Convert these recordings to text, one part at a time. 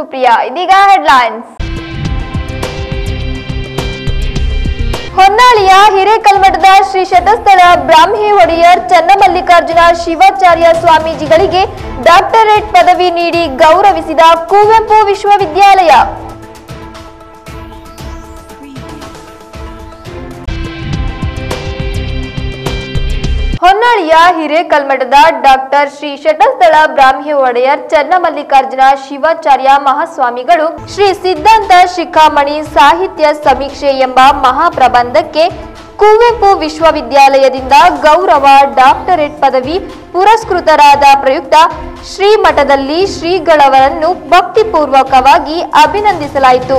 ಸುಪ್ರಿಯಾ ಇದೀಗ ಹೆಡ್ಲೈನ್ಸ್ ಹೊನ್ನಾಳಿಯ ಹಿರೇಕಲ್ಮಠದ ಶ್ರೀ ಶತಸ್ಥಳ ಬ್ರಾಹ್ಮಿ ಒಡೆಯರ್ ಚನ್ನಮಲ್ಲಿಕಾರ್ಜುನ ಶಿವಾಚಾರ್ಯ ಸ್ವಾಮೀಜಿಗಳಿಗೆ ಡಾಕ್ಟರೇಟ್ ಪದವಿ ನೀಡಿ ಗೌರವಿಸಿದ ಕುವೆಂಪು ವಿಶ್ವವಿದ್ಯಾಲಯ ಹೊನ್ನಾಳಿಯ ಹಿರೇಕಲ್ಮಠದ ಡಾಕ್ಟರ್ ಶ್ರೀ ಶಟಸ್ಥಳ ಬ್ರಾಹ್ಮಿ ಒಡೆಯರ್ ಚನ್ನಮಲ್ಲಿಕಾರ್ಜುನ ಶಿವಾಚಾರ್ಯ ಮಹಾಸ್ವಾಮಿಗಳು ಶ್ರೀ ಸಿದ್ಧಾಂತ ಶಿಖಾಮಣಿ ಸಾಹಿತ್ಯ ಸಮೀಕ್ಷೆ ಎಂಬ ಮಹಾಪ್ರಬಂಧಕ್ಕೆ ಕುವೆಂಪು ವಿಶ್ವವಿದ್ಯಾಲಯದಿಂದ ಗೌರವ ಡಾಕ್ಟರೇಟ್ ಪದವಿ ಪುರಸ್ಕೃತರಾದ ಪ್ರಯುಕ್ತ ಶ್ರೀಮಠದಲ್ಲಿ ಶ್ರೀಗಳವರನ್ನು ಭಕ್ತಿಪೂರ್ವಕವಾಗಿ ಅಭಿನಂದಿಸಲಾಯಿತು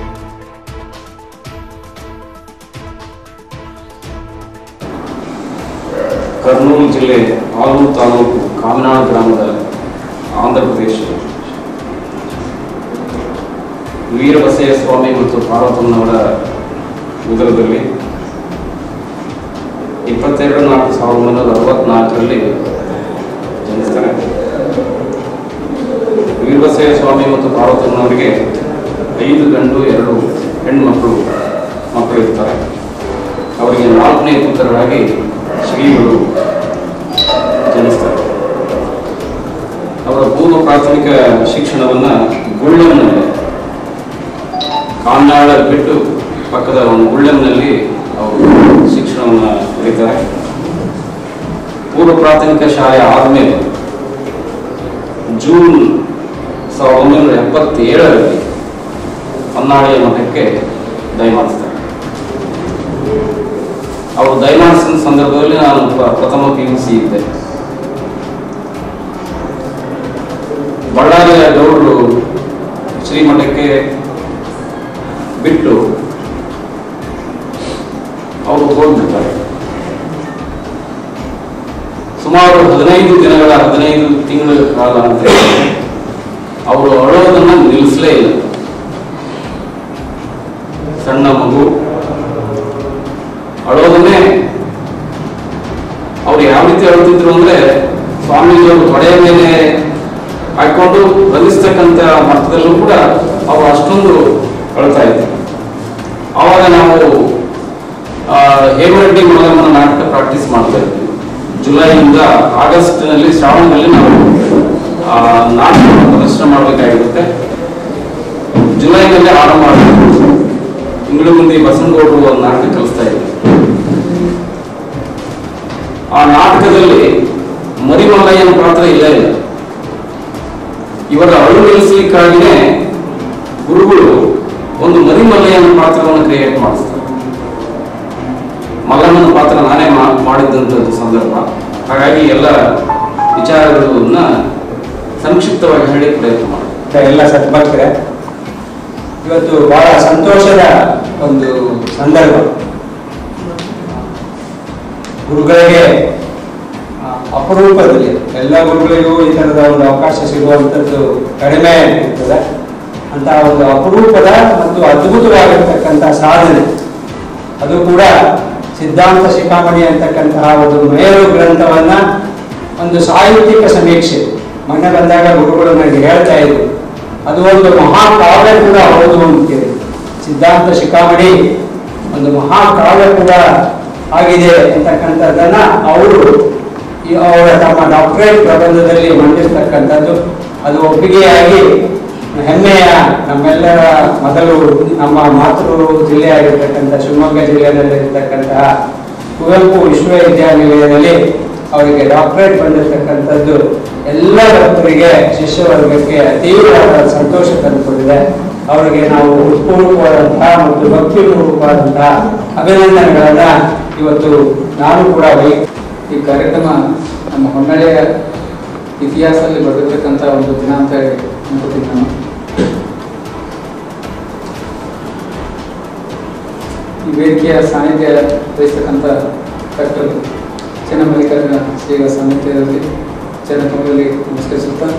ಕರ್ನೂಲು ಜಿಲ್ಲೆ ಆಲೂರು ತಾಲೂಕು ಕಾಮನಾಳು ಗ್ರಾಮದ ಆಂಧ್ರ ಪ್ರದೇಶ ವೀರಬಸಯ್ಯ ಸ್ವಾಮಿ ಮತ್ತು ಪಾರ್ವತಮ್ಮನವರ ಉದರದಲ್ಲಿ ಇಪ್ಪತ್ತೆರಡು ನಾಲ್ಕು ಸಾವಿರದ ಒಂಬೈನೂರ ಅರವತ್ನಾಲ್ಕರಲ್ಲಿ ಜನಿಸ್ತಾರೆ ವೀರಬಸಯ್ಯ ಸ್ವಾಮಿ ಮತ್ತು ಪಾರ್ವತಮ್ಮನವರಿಗೆ ಐದು ಗಂಡು ಎರಡು ಹೆಣ್ಣು ಮಕ್ಕಳು ಮಕ್ಕಳು ಇರ್ತಾರೆ ಅವರಿಗೆ ನಾಲ್ಕನೇ ಪುತ್ರರಾಗಿ ಶ್ರೀಗಳು ಜನಿಸ್ತಾರೆ ಅವರ ಪೂರ್ವ ಪ್ರಾಥಮಿಕ ಶಿಕ್ಷಣವನ್ನ ಗುಳ್ಳೆಂನಲ್ಲಿ ಕಾನ್ನಾಳ ಬಿಟ್ಟು ಪಕ್ಕದ ಒಂದು ಗುಳ್ಳೆಂನಲ್ಲಿ ಅವರು ಶಿಕ್ಷಣವನ್ನು ಪಡಿತಾರೆ ಪೂರ್ವ ಪ್ರಾಥಮಿಕ ಶಾಲೆ ಆದಮೇಲೆ ಜೂನ್ ಸಾವಿರದ ಒಂಬೈನೂರ ಎಪ್ಪತ್ತೇಳರಲ್ಲಿ ಹೊನ್ನಾಳಿಯ ಮಠಕ್ಕೆ ದಯಮಾಡಿಸ್ತಾರೆ ಅವರು ದಯಮಾಡಿಸಿದ ಸಂದರ್ಭದಲ್ಲಿ ನಾನು ಪ್ರ- ಪ್ರಥಮ ಪಿ ಯು ಸಿ ಇದ್ದೆ ಬಳ್ಳಾರಿಯ ಗೌಡರು ಶ್ರೀಮಠಕ್ಕೆ ಬಿಟ್ಟು ಅವರು ಹೋಗ್ಬಿಡ್ತಾರೆ ಸುಮಾರು ಹದಿನೈದು ದಿನಗಳ ಹದಿನೈದು ತಿಂಗಳ ಕಾಲ ಅಂತ ಅವರು ಅಳೋದನ್ನ ನಿಲ್ಲಿಸಲೇ ಇಲ್ಲ ಸಣ್ಣ ಮಗು ಅಳೋದನ್ನೇ ಅವ್ರು ಯಾವ ರೀತಿ ಅಳುತ್ತಿದ್ರು ಅಂದ್ರೆ ಸ್ವಾಮೀಜಿಯವರು ತೊಡೆಯ ಮೇಲೆ ಹಾಕೊಂಡು ಬಂಧಿಸ್ತಕ್ಕಂಥ ಮಟ್ಟದಲ್ಲೂ ಕೂಡ ಅವರು ಅಷ್ಟೊಂದು ಅಳ್ತಾ ಇದ್ರು ಆವಾಗ ನಾವು ಆ, ಹೇಮರೆಡ್ಡಿ ಮೊದಲನ ನಾಟಕ ಪ್ರಾಕ್ಟೀಸ್ ಮಾಡ್ತಾ ಇದ್ವಿ ಜುಲೈಯಿಂದ ಆಗಸ್ಟ್ನಲ್ಲಿ ಶ್ರಾವಣದಲ್ಲಿ ನಾವು ಆ, ನಾಟಕ ಪ್ರದರ್ಶನ ಮಾಡಬೇಕಾಗಿರುತ್ತೆ ಜುಲೈನಲ್ಲಿ ಆರಂಭ ಮಾಡಬೇಕು ಇಂಗ್ಳು ಮುಂದೆ ಬಸನಗೌಡರು ಒಂದು ನಾಟಕ ಕಲಿಸ್ತಾ ಇದ್ರು ಆ ನಾಟಕದಲ್ಲಿ ಮರಿಮಲ್ಲಯ್ಯನ ಪಾತ್ರ ಇಲ್ಲ ಇಲ್ಲ ಇವರ ಅಳು ನಿಲ್ಲಿಸಲಿಕ್ಕಾಗಿಯೇ ಗುರುಗಳು ಒಂದು ಮರಿಮಲ್ಲಯ್ಯನ ಪಾತ್ರವನ್ನು ಕ್ರಿಯೇಟ್ ಮಾಡಿಸ್ತಾರೆ ಮಲ್ಲಮ್ಮನ ಪಾತ್ರ ನಾನೇ ಮಾ- ಮಾಡಿದ್ದಂಥದ್ದು ಸಂದರ್ಭ ಹಾಗಾಗಿ ಎಲ್ಲ ವಿಚಾರಗಳನ್ನ ಸಂಕ್ಷಿಪ್ತವಾಗಿ ಹೇಳಿ ಪ್ರಯತ್ನ ಮಾಡಿ ಅಂತ ಎಲ್ಲ ಸದ್ಭಕ್ತರೆ ಇವತ್ತು ಬಹಳ ಸಂತೋಷದ ಒಂದು ಸಂದರ್ಭ ಗುರುಗಳಿಗೆ ಆ, ಅಪರೂಪದಲ್ಲಿ ಎಲ್ಲ ಗುರುಗಳಿಗೂ ಈ ಥರದ ಒಂದು ಅವಕಾಶ ಸಿಗುವಂಥದ್ದು ಕಡಿಮೆ ಇರ್ತದೆ ಅಂತ ಒಂದು ಅಪರೂಪದ ಮತ್ತು ಅದ್ಭುತವಾಗಿರ್ತಕ್ಕಂಥ ಸಾಧನೆ ಅದು ಕೂಡ ಸಿದ್ಧಾಂತ ಶಿಖಾಮಣಿ ಅಂತಕ್ಕಂತಹ ಒಂದು ಮೇರು ಗ್ರಂಥವನ್ನ ಒಂದು ಸಾಹಿತ್ಯಿಕ ಸಮೀಕ್ಷೆ ಮೊನ್ನೆ ಬಂದಾಗ ಗುರುಗಳು ನನಗೆ ಹೇಳ್ತಾ ಇದ್ರು ಅದು ಒಂದು ಮಹಾಕಾವ್ಯ ಕೂಡ ಹೌದು ಅಂತೀರಿ ಸಿದ್ಧಾಂತ ಶಿಖಾಮಣಿ ಒಂದು ಮಹಾಕಾವ್ಯ ಕೂಡ ಆಗಿದೆ ಅಂತಕ್ಕಂಥದ್ದನ್ನ ಅವರು ಈ ಅವರ ತಮ್ಮ ಡಾಕ್ಟರೇಟ್ ಪ್ರಬಂಧದಲ್ಲಿ ಮಂಡಿಸ್ತಕ್ಕಂಥದ್ದು ಅದು ಒಪ್ಪಿಗೆಯಾಗಿ ಹೆಮ್ಮೆಯ ನಮ್ಮೆಲ್ಲರ ಮೊದಲು ನಮ್ಮ ಮಾತೃ ಜಿಲ್ಲೆಯಾಗಿರ್ತಕ್ಕಂಥ ಶಿವಮೊಗ್ಗ ಜಿಲ್ಲೆಯಲ್ಲಿರ್ತಕ್ಕಂತಹ ಕುವೆಂಪು ವಿಶ್ವವಿದ್ಯಾನಿಲಯದಲ್ಲಿ ಅವರಿಗೆ ಡಾಕ್ಟರೇಟ್ ಬಂದಿರತಕ್ಕಂಥದ್ದು ಎಲ್ಲ ಭಕ್ತರಿಗೆ ಶಿಷ್ಯವರ್ಗಕ್ಕೆ ತೀವ್ರವಾದ ಸಂತೋಷ ತಂದುಕೊಟ್ಟಿದೆ ಅವರಿಗೆ ನಾವು ಹೃತ್ಪೂರ್ವಕವಾದಂತಹ ಮತ್ತು ಭಕ್ತಿಪೂರ್ವಕವಾದಂತಹ ಅಭಿನಂದನೆಗಳನ್ನ ಇವತ್ತು ನಾನು ಕೂಡ ವೈ ಈ ಕಾರ್ಯಕ್ರಮ ನಮ್ಮ ಹೊನ್ನಾಳಿಯ ಇತಿಹಾಸದಲ್ಲಿ ಬರೆದಿರ್ತಕ್ಕಂಥ ಒಂದು ದಿನ ಅಂತ ಹೇಳಿ ಅನ್ಕೋತೀನಿ ನಾನು ಈ ವೇದಿಕೆಯ ಸಾನ್ನಿಧ್ಯ ವಹಿಸ್ತಕ್ಕಂಥ ಡಾಕ್ಟರ್ ಚೆನ್ನಮಲ್ಲಿಕಾರ್ಜುನ ಶ್ರೀಗಳ ಸಾನ್ನಿಧ್ಯದಲ್ಲಿ ಚರಣಕಮಲಲ್ಲಿ ನಮಸ್ಕರಿಸುತ್ತಾ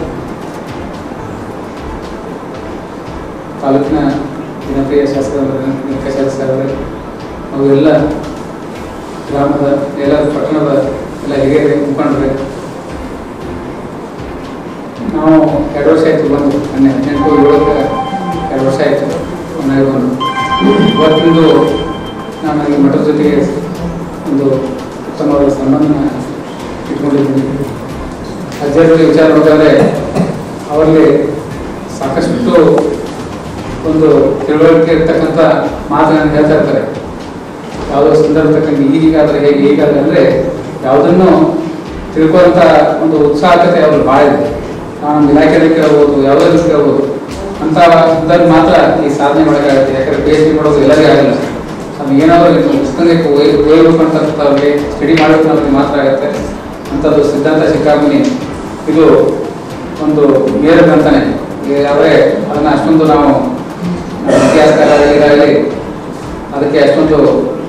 ತಾಲೂಕಿನ ಜನಪ್ರಿಯ ಶಾಸಕರವರೇ ಮುಖ್ಯ ಶಾಸಕರವರೇ ಹಾಗೂ ಎಲ್ಲ ಗ್ರಾಮದ ಎಲ್ಲ ಪಟ್ಟಣದ ಎಲ್ಲ ಹಿರಿಯರೇ ಮುಖಂಡರೇ ನಾವು ಎರಡು ವರ್ಷ ಆಯಿತು ಬಂದು ಮೊನ್ನೆ ಹದಿನೆಂಟು ಏಳಕ್ಕೆ ಎರಡು ವರ್ಷ ಆಯಿತು ಹೊನ್ನಾಳಿ ಬಂದು ಇವತ್ತಿಂದು ನಾನು ಈ ಮಠದ ಜೊತೆಗೆ ಒಂದು ಉತ್ತಮವಾದ ಸಂಬಂಧ ಇಟ್ಕೊಂಡಿದ್ದೀನಿ ಅಜ್ಜರಲ್ಲಿ ವಿಚಾರ ನೋಡಿದ್ರೆ ಅವರಲ್ಲಿ ಸಾಕಷ್ಟು ಒಂದು ತಿಳುವಳಿಕೆ ಇರ್ತಕ್ಕಂಥ ಮಾತುಗಳನ್ನು ಹೇಳ್ತಾ ಇರ್ತಾರೆ ಯಾವುದೋ ಸಂದರ್ಭ ತಕ್ಕಂಗೆ ಈಗೀಗಾದ್ರೆ ಹೇಗೆ ಹೀಗಾದ್ರೆ ಅಂದರೆ ಯಾವುದನ್ನು ತಿಳ್ಕೊಳ್ಳೋಂಥ ಒಂದು ಉತ್ಸಾಹಕತೆ ಅವ್ರಲ್ಲಿ ಭಾಳ ಇದೆ ನಾವು ನಮ್ಮ ಇಲಾಖೆಯಲ್ಲಿ ಕೇಳ್ಬೋದು ಯಾವುದಾದ್ರು ಕೇಳ್ಬೋದು ಅಂತ ಸಂದರ್ಭ ಮಾತ್ರ ಈ ಸಾಧನೆ ಮಾಡೋಕ್ಕಾಗುತ್ತೆ ಯಾಕಂದ್ರೆ ಪಿ ಎಚ್ ಡಿ ಮಾಡೋದು ಎಲ್ಲರಿಗೂ ಆಗಲ್ಲ ನಮ್ಗೆ ಏನಾದರೂ ಇದು ಪುಸ್ತಕಕ್ಕೆ ಓದಬೇಕು ಅಂತ ಅವ್ರಿಗೆ ಸ್ಟಡಿ ಮಾಡಬೇಕು ಅನ್ನೋದಕ್ಕೆ ಮಾತ್ರ ಆಗುತ್ತೆ ಅಂಥದ್ದು ಸಿದ್ಧಾಂತ ಶಿಖಾಮಣಿ ಇದು ಒಂದು ಮೇರು ಗ್ರಂಥನೇ ಆದರೆ ಅದನ್ನು ಅಷ್ಟೊಂದು ನಾವು ನಮ್ಮ ಇತಿಹಾಸಕಾರರಾಗಲಿ ಅದಕ್ಕೆ ಅಷ್ಟೊಂದು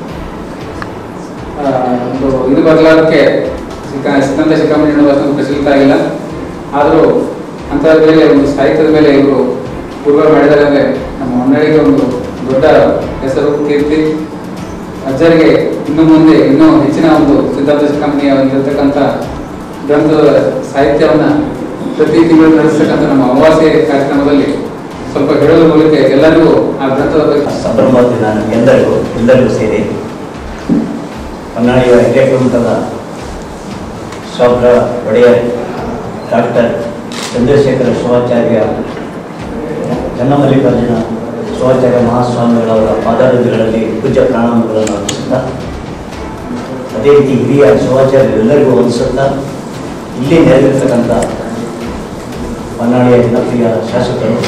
ಆ, ಒಂದು ಇದು ಬದಲಾದಕ್ಕೆ ಸಿಕ್ಕ ಸಿದ್ಧಾಂತ ಶಿಖಾಮಣಿ ಅನ್ನೋದು ಅಷ್ಟೊಂದು ಪ್ರಚಲಿತ ಆಗಿಲ್ಲ ಆದರೂ ಅಂಥದ್ರ ಮೇಲೆ ಒಂದು ಸಾಹಿತ್ಯದ ಮೇಲೆ ಇವರು ಗುರುಗಳು ಮಾಡಿದ್ದಾರೆ ಅಂದರೆ ನಮ್ಮ ಹೊನ್ನಳಿಗೆ ಒಂದು ದೊಡ್ಡ ಹೆಸರು ಕೀರ್ತಿ ಅಜ್ಜರಿಗೆ ಇನ್ನು ಮುಂದೆ ಇನ್ನೂ ಹೆಚ್ಚಿನ ಒಂದು ಸಿದ್ಧಾಂತ ಶಿಖಾಮಣಿಯ ಒಂದಿರತಕ್ಕಂಥ ಗ್ರಂಥದ ಸಾಹಿತ್ಯವನ್ನು ಪ್ರತಿ ತಿಂಗಳು ನಡೆಸ್ತಕ್ಕಂಥ ನಮ್ಮ ಅಮಾವಾಸ್ಯೆ ಕಾರ್ಯಕ್ರಮದಲ್ಲಿ ಸ್ವಲ್ಪ ಹೇಳೋದ್ರ ಮೂಲಕ ಎಲ್ಲರಿಗೂ ಆ ಗ್ರಂಥದ ಬಗ್ಗೆ ಸಂಭ್ರಮದಿಂದ ಎಲ್ಲರಿಗೂ ಎಲ್ಲರಿಗೂ ಸೇರಿ ಹೊನ್ನಾಳಿಯ ಹಿರಿಯ ಕುಟುಂಬದ ಶಾಬ್ರ ಒಡೆಯರ್ ಡಾಕ್ಟರ್ ಚಂದ್ರಶೇಖರ ಶಿವಾಚಾರ್ಯ ಚನ್ನಮಲ್ಲಿಕಾರ್ಜುನ ಶಿವಾಚಾರ್ಯ ಮಹಾಸ್ವಾಮಿಗಳವರ ಪಾದಾರದಿಗಳಲ್ಲಿ ಪೂಜ್ಯ ಪ್ರಾಣಾಮಗಳನ್ನು ಅರ್ಪಿಸುತ್ತಾ ಅದೇ ರೀತಿ ಹಿರಿಯ ಶಿವಾಚಾರ್ಯರೆಲ್ಲರಿಗೂ ವಂದಿಸುತ್ತಾ ಇಲ್ಲಿ ನೆರೆದಿರ್ತಕ್ಕಂಥ ಹೊನ್ನಾಳಿಯ ಜನಪ್ರಿಯ ಶಾಸಕರು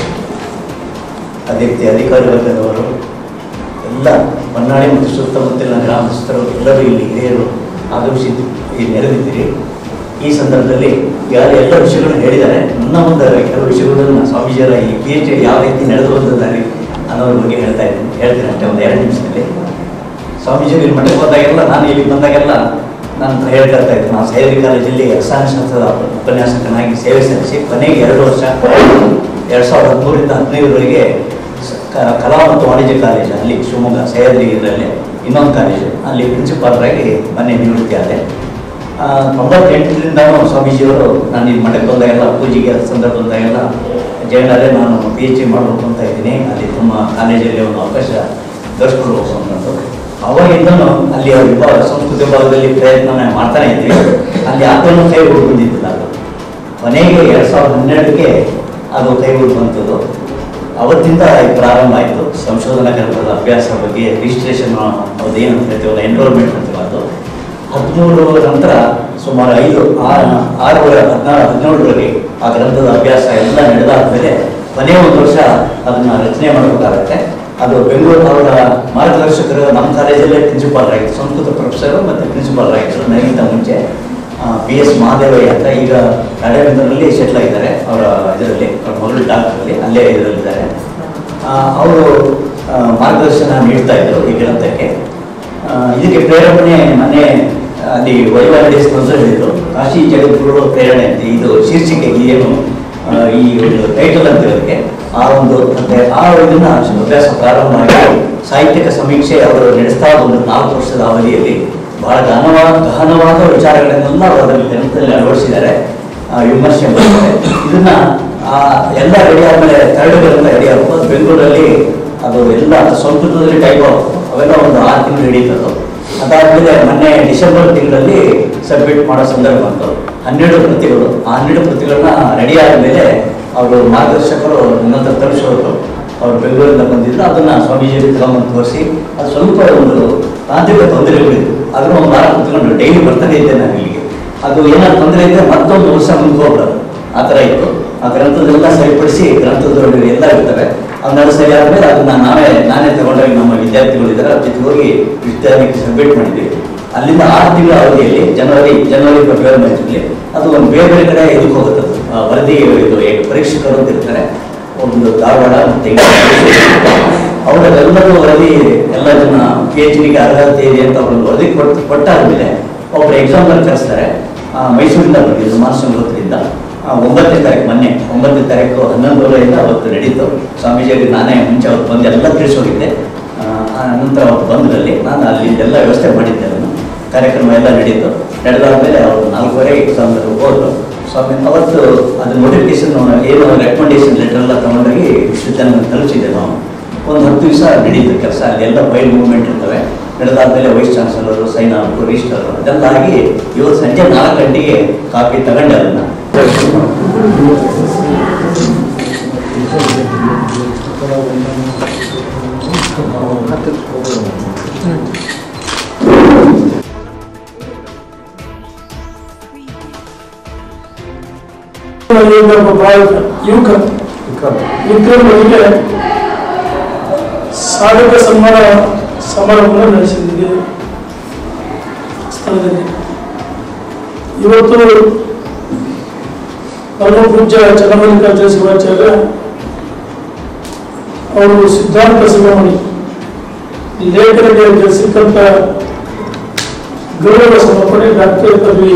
ಅದೇ ರೀತಿ ಅಧಿಕಾರಿ ವರ್ಗದವರು ಎಲ್ಲ ಹೊನ್ನಾಳಿ ಮತ್ತು ಸುತ್ತಮುತ್ತಲಿನ ಗ್ರಾಮಸ್ಥರು ಎಲ್ಲರೂ ಇಲ್ಲಿ ಹಿರಿಯರು ಆಗಮಿಸಿ ಇಲ್ಲಿ ನೆರೆದಿದ್ದೀರಿ ಈ ಸಂದರ್ಭದಲ್ಲಿ ಯಾರು ಎಲ್ಲ ವಿಷಯಗಳನ್ನು ಹೇಳಿದ್ದಾರೆ ನನ್ನ ಒಂದು ಕೆಲವು ವಿಷಯಗಳನ್ನು ಸ್ವಾಮೀಜಿಯವರ ಈ ಪಿ ಎಚ್ ಡಿ ಯಾವ ರೀತಿ ನಡೆದು ಬಂದಿದ್ದಾರೆ ಅನ್ನೋದ್ರ ಬಗ್ಗೆ ಹೇಳ್ತಾ ಇದ್ದೀನಿ ಹೇಳ್ತೀನಿ ಅಷ್ಟೇ ಒಂದು ಎರಡು ನಿಮಿಷದಲ್ಲಿ ಸ್ವಾಮೀಜಿ ಇಲ್ಲಿ ಮಠಕ್ಕೆ ಬಂದಾಗೆಲ್ಲ ನಾನು ಇಲ್ಲಿ ಬಂದಾಗೆಲ್ಲ ನಾನು ಹೇಳ್ತಾ ಇರ್ತಾ ಇದ್ದೆ ನಾನು ಸಹ್ಯಾದ್ರಿ ಕಾಲೇಜಲ್ಲಿ ರಸಾಯನಶಾಸ್ತ್ರದ ಉಪನ್ಯಾಸಕನಾಗಿ ಸೇವೆ ಸಲ್ಲಿಸಿ ಕೊನೆಗೆ ಎರಡು ವರ್ಷ ಎರಡು ಸಾವಿರದ ಹದಿಮೂರಿಂದ ಹದಿನೈದರವರೆಗೆ ಸ- ಕ- ಕಲಾ ಮತ್ತು ವಾಣಿಜ್ಯ ಕಾಲೇಜು ಅಲ್ಲಿ ಶಿವಮೊಗ್ಗ ಸಹ್ಯಾದ್ರಿ ಇದರಲ್ಲಿ ಇನ್ನೊಂದು ಕಾಲೇಜು ಅಲ್ಲಿ ಪ್ರಿನ್ಸಿಪಾಲರಾಗಿ ಮೊನ್ನೆ ನಿವೃತ್ತಿ ಆದೆ ಆ, ತೊಂಬತ್ತೆಂಟರಿಂದನೂ ಸ್ವಾಮೀಜಿಯವರು ನಾನು ಈ ಮಠಕ್ಕೆ ಬಂದಾಗೆಲ್ಲ ಪೂಜೆಗೆ ಸಂದರ್ಭ ಬಂದಾಗೆಲ್ಲ ಜೈನರೇ ನಾನು ಪಿ ಎಚ್ ಡಿ ಮಾಡಬೇಕು ಅಂತ ಇದ್ದೀನಿ ಅಲ್ಲಿ ತುಂಬ ಕಾಲೇಜಲ್ಲಿ ಒಂದು ಅವಕಾಶ ದೊರಕಿಸ್ಕೊಡ್ಬೇಕು ಅನ್ನೋದು ಅವಾಗಿಂದನೂ ಅಲ್ಲಿ ಆ ವಿಭಾಗ ಸಂಸ್ಕೃತ ವಿಭಾಗದಲ್ಲಿ ಪ್ರಯತ್ನ ಮಾಡ್ತಾನೆ ಇದ್ವಿ ಅಲ್ಲಿ ಆತನೂ ಕೈ ಬಂದಿದ್ದಿಲ್ಲ ಅದು ಕೊನೆಗೆ ಎರಡು ಸಾವಿರದ ಹನ್ನೆರಡಕ್ಕೆ ಅದು ಕೈ ಬಂತದ್ದು ಅವತ್ತಿಂದ ಇದು ಪ್ರಾರಂಭ ಆಯಿತು ಸಂಶೋಧನಾ ಗ್ರಂಥದ ಅಭ್ಯಾಸ ಬಗ್ಗೆ ರಿಜಿಸ್ಟ್ರೇಷನ್ ಅದೇನು ಅಂತ ಹೇಳ್ತೀವಲ್ಲ ಎನ್ರೋಲ್ಮೆಂಟ್ ಅಂತೀವಲ್ಲ ಅದು ಹದಿಮೂರು ನಂತರ ಸುಮಾರು ಐದು ಆರು ಆರೂವರೆ ಹದಿನಾರು ಹದಿನೇಳರವರೆಗೆ ಆ ಗ್ರಂಥದ ಅಭ್ಯಾಸ ಎಲ್ಲ ನಡೆದಾದ್ಮೇಲೆ ಕೊನೆಯ ಒಂದು ವರ್ಷ ಅದನ್ನ ರಚನೆ ಮಾಡಬೇಕಾಗತ್ತೆ ಅದು ಬೆಂಗಳೂರು ಅವರ ಮಾರ್ಗದರ್ಶಕರು ನಮ್ಮ ಕಾಲೇಜಲ್ಲೇ ಪ್ರಿನ್ಸಿಪಾಲ್ ಆಗಿದ್ರು ಸಂಸ್ಕೃತ ಪ್ರೊಫೆಸರು ಮತ್ತು ಪ್ರಿನ್ಸಿಪಾಲ್ ಆಗಿದ್ರು ನನಗಿಂತ ಮುಂಚೆ ಬಿ ಎಸ್ ಮಹಾದೇವಯ್ಯ ಅಂತ ಈಗ ರಾಡೇಂದ್ರಲ್ಲಿ ಸೆಟ್ಲ್ ಆಗಿದ್ದಾರೆ ಅವರ ಇದರಲ್ಲಿ ಅವ್ರ ಮಗಳು ಡಾಕ್ಟ್ರಲ್ಲಿ ಅಲ್ಲೇ ಇದರಲ್ಲಿದ್ದಾರೆ ಅವರು ಮಾರ್ಗದರ್ಶನ ನೀಡ್ತಾ ಇದ್ರು ಈ ಗ್ರಂಥಕ್ಕೆ ಆ, ಇದಕ್ಕೆ ಪ್ರೇರಣೆ ಮೊನ್ನೆ ಅಲ್ಲಿ ವೈವಾಹಿಕ ಸ್ಪಂದನೆ ಹೇಳಿದ್ರು ಕಾಶಿ ಜಗದ್ಗುರುಗಳು ಪ್ರೇರಣೆ ಅಂತ ಇದು ಶೀರ್ಷಿಕೆಗೆ ಏನು ಆ, ಈ ಒಂದು ಟೈಟಲ್ ಅಂತ ಇರೋದಕ್ಕೆ ಆ ಒಂದು ಮತ್ತೆ ಆ ಇದನ್ನ ಅಭ್ಯಾಸ ಪ್ರಾರಂಭ ಆಗಿ ಸಾಹಿತ್ಯಿಕ ಸಮೀಕ್ಷೆ ಅವರು ನಡೆಸ್ತಾ ಒಂದು ನಾಲ್ಕು ವರ್ಷದ ಅವಧಿಯಲ್ಲಿ ಬಹಳ ಗಹನವಾದ ಗಹನವಾದ ವಿಚಾರಗಳನ್ನೆಲ್ಲ ಅವರು ಅದರಲ್ಲಿ ಗ್ರಂಥದಲ್ಲಿ ಅಳವಡಿಸಿದ್ದಾರೆ ಆ, ವಿಮರ್ಶೆ ಮಾಡಿದ್ದಾರೆ ಇದನ್ನ ಆ, ಎಲ್ಲ ರೆಡಿ ಆದ್ಮೇಲೆ ಥರ್ಡ್ ಗ್ರಂಥ ರೆಡಿ ಆಗ್ಬೋದು ಬೆಂಗಳೂರಲ್ಲಿ ಅದು ಎಲ್ಲ ಸಂಸ್ಕೃತದಲ್ಲಿ ಟೈಪ್ ಅವೆಲ್ಲ ಒಂದು ಆರು ತಿಂಗಳು ಹಿಡಿತದ್ದು ಅದಾದ್ಮೇಲೆ ಮೊನ್ನೆ ಡಿಸೆಂಬರ್ ತಿಂಗಳಲ್ಲಿ ಸಬ್ಮಿಟ್ ಮಾಡೋ ಸಂದರ್ಭ ಬಂತು ಹನ್ನೆರಡು ಪ್ರತಿಗಳು ಆ ಹನ್ನೆರಡು ಪ್ರತಿಗಳನ್ನ ರೆಡಿ ಆದಮೇಲೆ ಅವರು ಮಾರ್ಗದರ್ಶಕರು ನನ್ನ ಹತ್ರ ತರಿಸೋರು ಅವ್ರು ಬೆಂಗಳೂರಿಂದ ಬಂದಿದ್ರು ಅದನ್ನ ಸ್ವಾಮೀಜಿ ತಗೊಂಬಂದು ತೋರಿಸಿ ಅದು ಸ್ವಲ್ಪ ಒಂದು ತಾಂತ್ರಿಕ ತೊಂದರೆಗಳಿತ್ತು ಅದನ್ನ ಒಂದು ವಾರ ಕುತ್ಕೊಂಡು ಡೈಲಿ ಬರ್ತಾನೆ ಇದ್ದೆ ನಾನು ಇಲ್ಲಿಗೆ ಅದು ಏನಾದ್ರು ತೊಂದರೆ ಇದ್ದರೆ ಮತ್ತೊಂದು ವರ್ಷ ಮುಂದೆ ಹೋಗ್ಬಾರ್ದು ಆ ಥರ ಇತ್ತು ಆ ಗ್ರಂಥದೆಲ್ಲ ಸರಿಪಡಿಸಿ ಗ್ರಂಥದೊಳಗೆ ಎಲ್ಲ ಇರ್ತವೆ ಅದನ್ನೆಲ್ಲ ಸರಿ ಆದ್ಮೇಲೆ ಅದನ್ನ ನಾವೇ ನಾನೇ ತಗೊಂಡೋಗಿ ನಮ್ಮ ವಿದ್ಯಾರ್ಥಿಗಳು ಇದ್ದಾರೆ ಅವ್ರ ಜೊತೆಗೆ ಹೋಗಿ ವಿದ್ಯಾರ್ಥಿಗೆ ಸಬ್ಮಿಟ್ ಮಾಡಿದ್ವಿ ಅಲ್ಲಿಂದ ಆರು ತಿಂಗಳ ಅವಧಿಯಲ್ಲಿ ಜನವರಿ ಜನವರಿ ಫೆಬ್ರವರಿ ಮಾರ್ಚಲ್ಲಿ ಅದು ಒಂದು ಬೇರೆ ಬೇರೆ ಕಡೆ ಇದಕ್ಕೆ ಹೋಗುತ್ತೆ ಅದು. ಆ ವರದಿ ಇದು ಏನು ಪರೀಕ್ಷಕರು ಅಂತ ಇರ್ತಾರೆ ಒಂದು ಧಾರವಾಡ ಮತ್ತೆ ಅವರೆಲ್ಲರೂ ವರದಿ ಎಲ್ಲ ಜನ ಪಿ ಎಚ್ ಡಿಗೆ ಅರ್ಹತೆ ಇದೆ ಅಂತ ಅವ್ರೊಂದು ವರದಿ ಕೊಟ್ಟು ಕೊಟ್ಟಾದ್ಮೇಲೆ ಒಬ್ಬರು ಎಕ್ಸಾಮ್ನಲ್ಲಿ ಕರೆಸ್ತಾರೆ ಆ, ಮೈಸೂರಿಂದ ಬಂದಿದ್ದು ಮಾನಸಂದ್ರದಿಂದ ಒಂಬತ್ತನೇ ತಾರೀಕು ಮೊನ್ನೆ ಒಂಬತ್ತನೇ ತಾರೀಕು ಹನ್ನೊಂದುವರೆಯಿಂದ ಅವತ್ತು ನಡೀತು ಸ್ವಾಮೀಜಿಯವರಿಗೆ ನಾನೇ ಮುಂಚೆ ಅವತ್ತು ಬಂದು ಎಲ್ಲ ತಿಳಿಸೋಗಿದ್ದೆ ಆ, ಆ ನಂತರ ಅವತ್ತು ಬಂದ್ರಲ್ಲಿ ನಾನು ಅಲ್ಲಿ ಎಲ್ಲ ವ್ಯವಸ್ಥೆ ಮಾಡಿದ್ದೆ ಅದನ್ನು ಕಾರ್ಯಕ್ರಮ ಎಲ್ಲ ನಡೀತು ನಡೆದಾದ್ಮೇಲೆ ಅವರು ನಾಲ್ಕೂವರೆ ಎಕ್ಸಾಮ್ನಲ್ಲಿ ಹೋದ್ರು ಸ್ವಾಮಿ ಅವತ್ತು ಅದು ನೋಟಿಫಿಕೇಶನ್ ಏನು ರೆಕಮೆಂಡೇಶನ್ ಲೆಟರ್ ಎಲ್ಲ ತಗೊಂಡೋಗಿ ವಿಶ್ವವಿದ್ಯಾಲಯ ತಲುಪಿಸಿದೆ ನಾವು ಒಂದು ಹತ್ತು ದಿವಸ ನಡೀತು ಕೆಲಸ ಅಲ್ಲಿ ಎಲ್ಲ ಫೈಲ್ ಮೂವ್ಮೆಂಟ್ ಇರ್ತವೆ ನಡೆದಾದ್ಮೇಲೆ ವೈಸ್ ಚಾನ್ಸಲರು ಸೈನ್ ಆಗ್ಬೇಕು ರಿಜಿಸ್ಟರ್ ಅದೆಲ್ಲ ಆಗಿ ಇವತ್ತು ಸಂಜೆ ನಾಲ್ಕು ಗಂಟೆಗೆ ಕಾಪಿ ತಗೊಂಡೆ ಅದನ್ನ ಒಬ್ಬ ಬಾಲಕ ಯುವಕ ವಿಕ್ರಮರಿಗೆ ಸಾಧಕ ಸನ್ಮಾನ ಸಮಾರಂಭವನ್ನು ನಡೆಸಿದ್ದೀವಿ ಸ್ಥಳದಲ್ಲಿ ಇವತ್ತು ಪರಮ ಪೂಜ್ಯ ಚನ್ನಮಲ್ಲಿಕಾರ್ಜುನ ಶಿವಾಚಾರ್ಯ ಅವರು ಸಿದ್ಧಾಂತ ಶಿವಮಣಿ ಲೇಖನಿಗೆ ಸಿಕ್ಕಂತ ಗೌರವ ಸಮರ್ಪಣೆ ಡಾಕ್ಟರ್ ಪದವಿ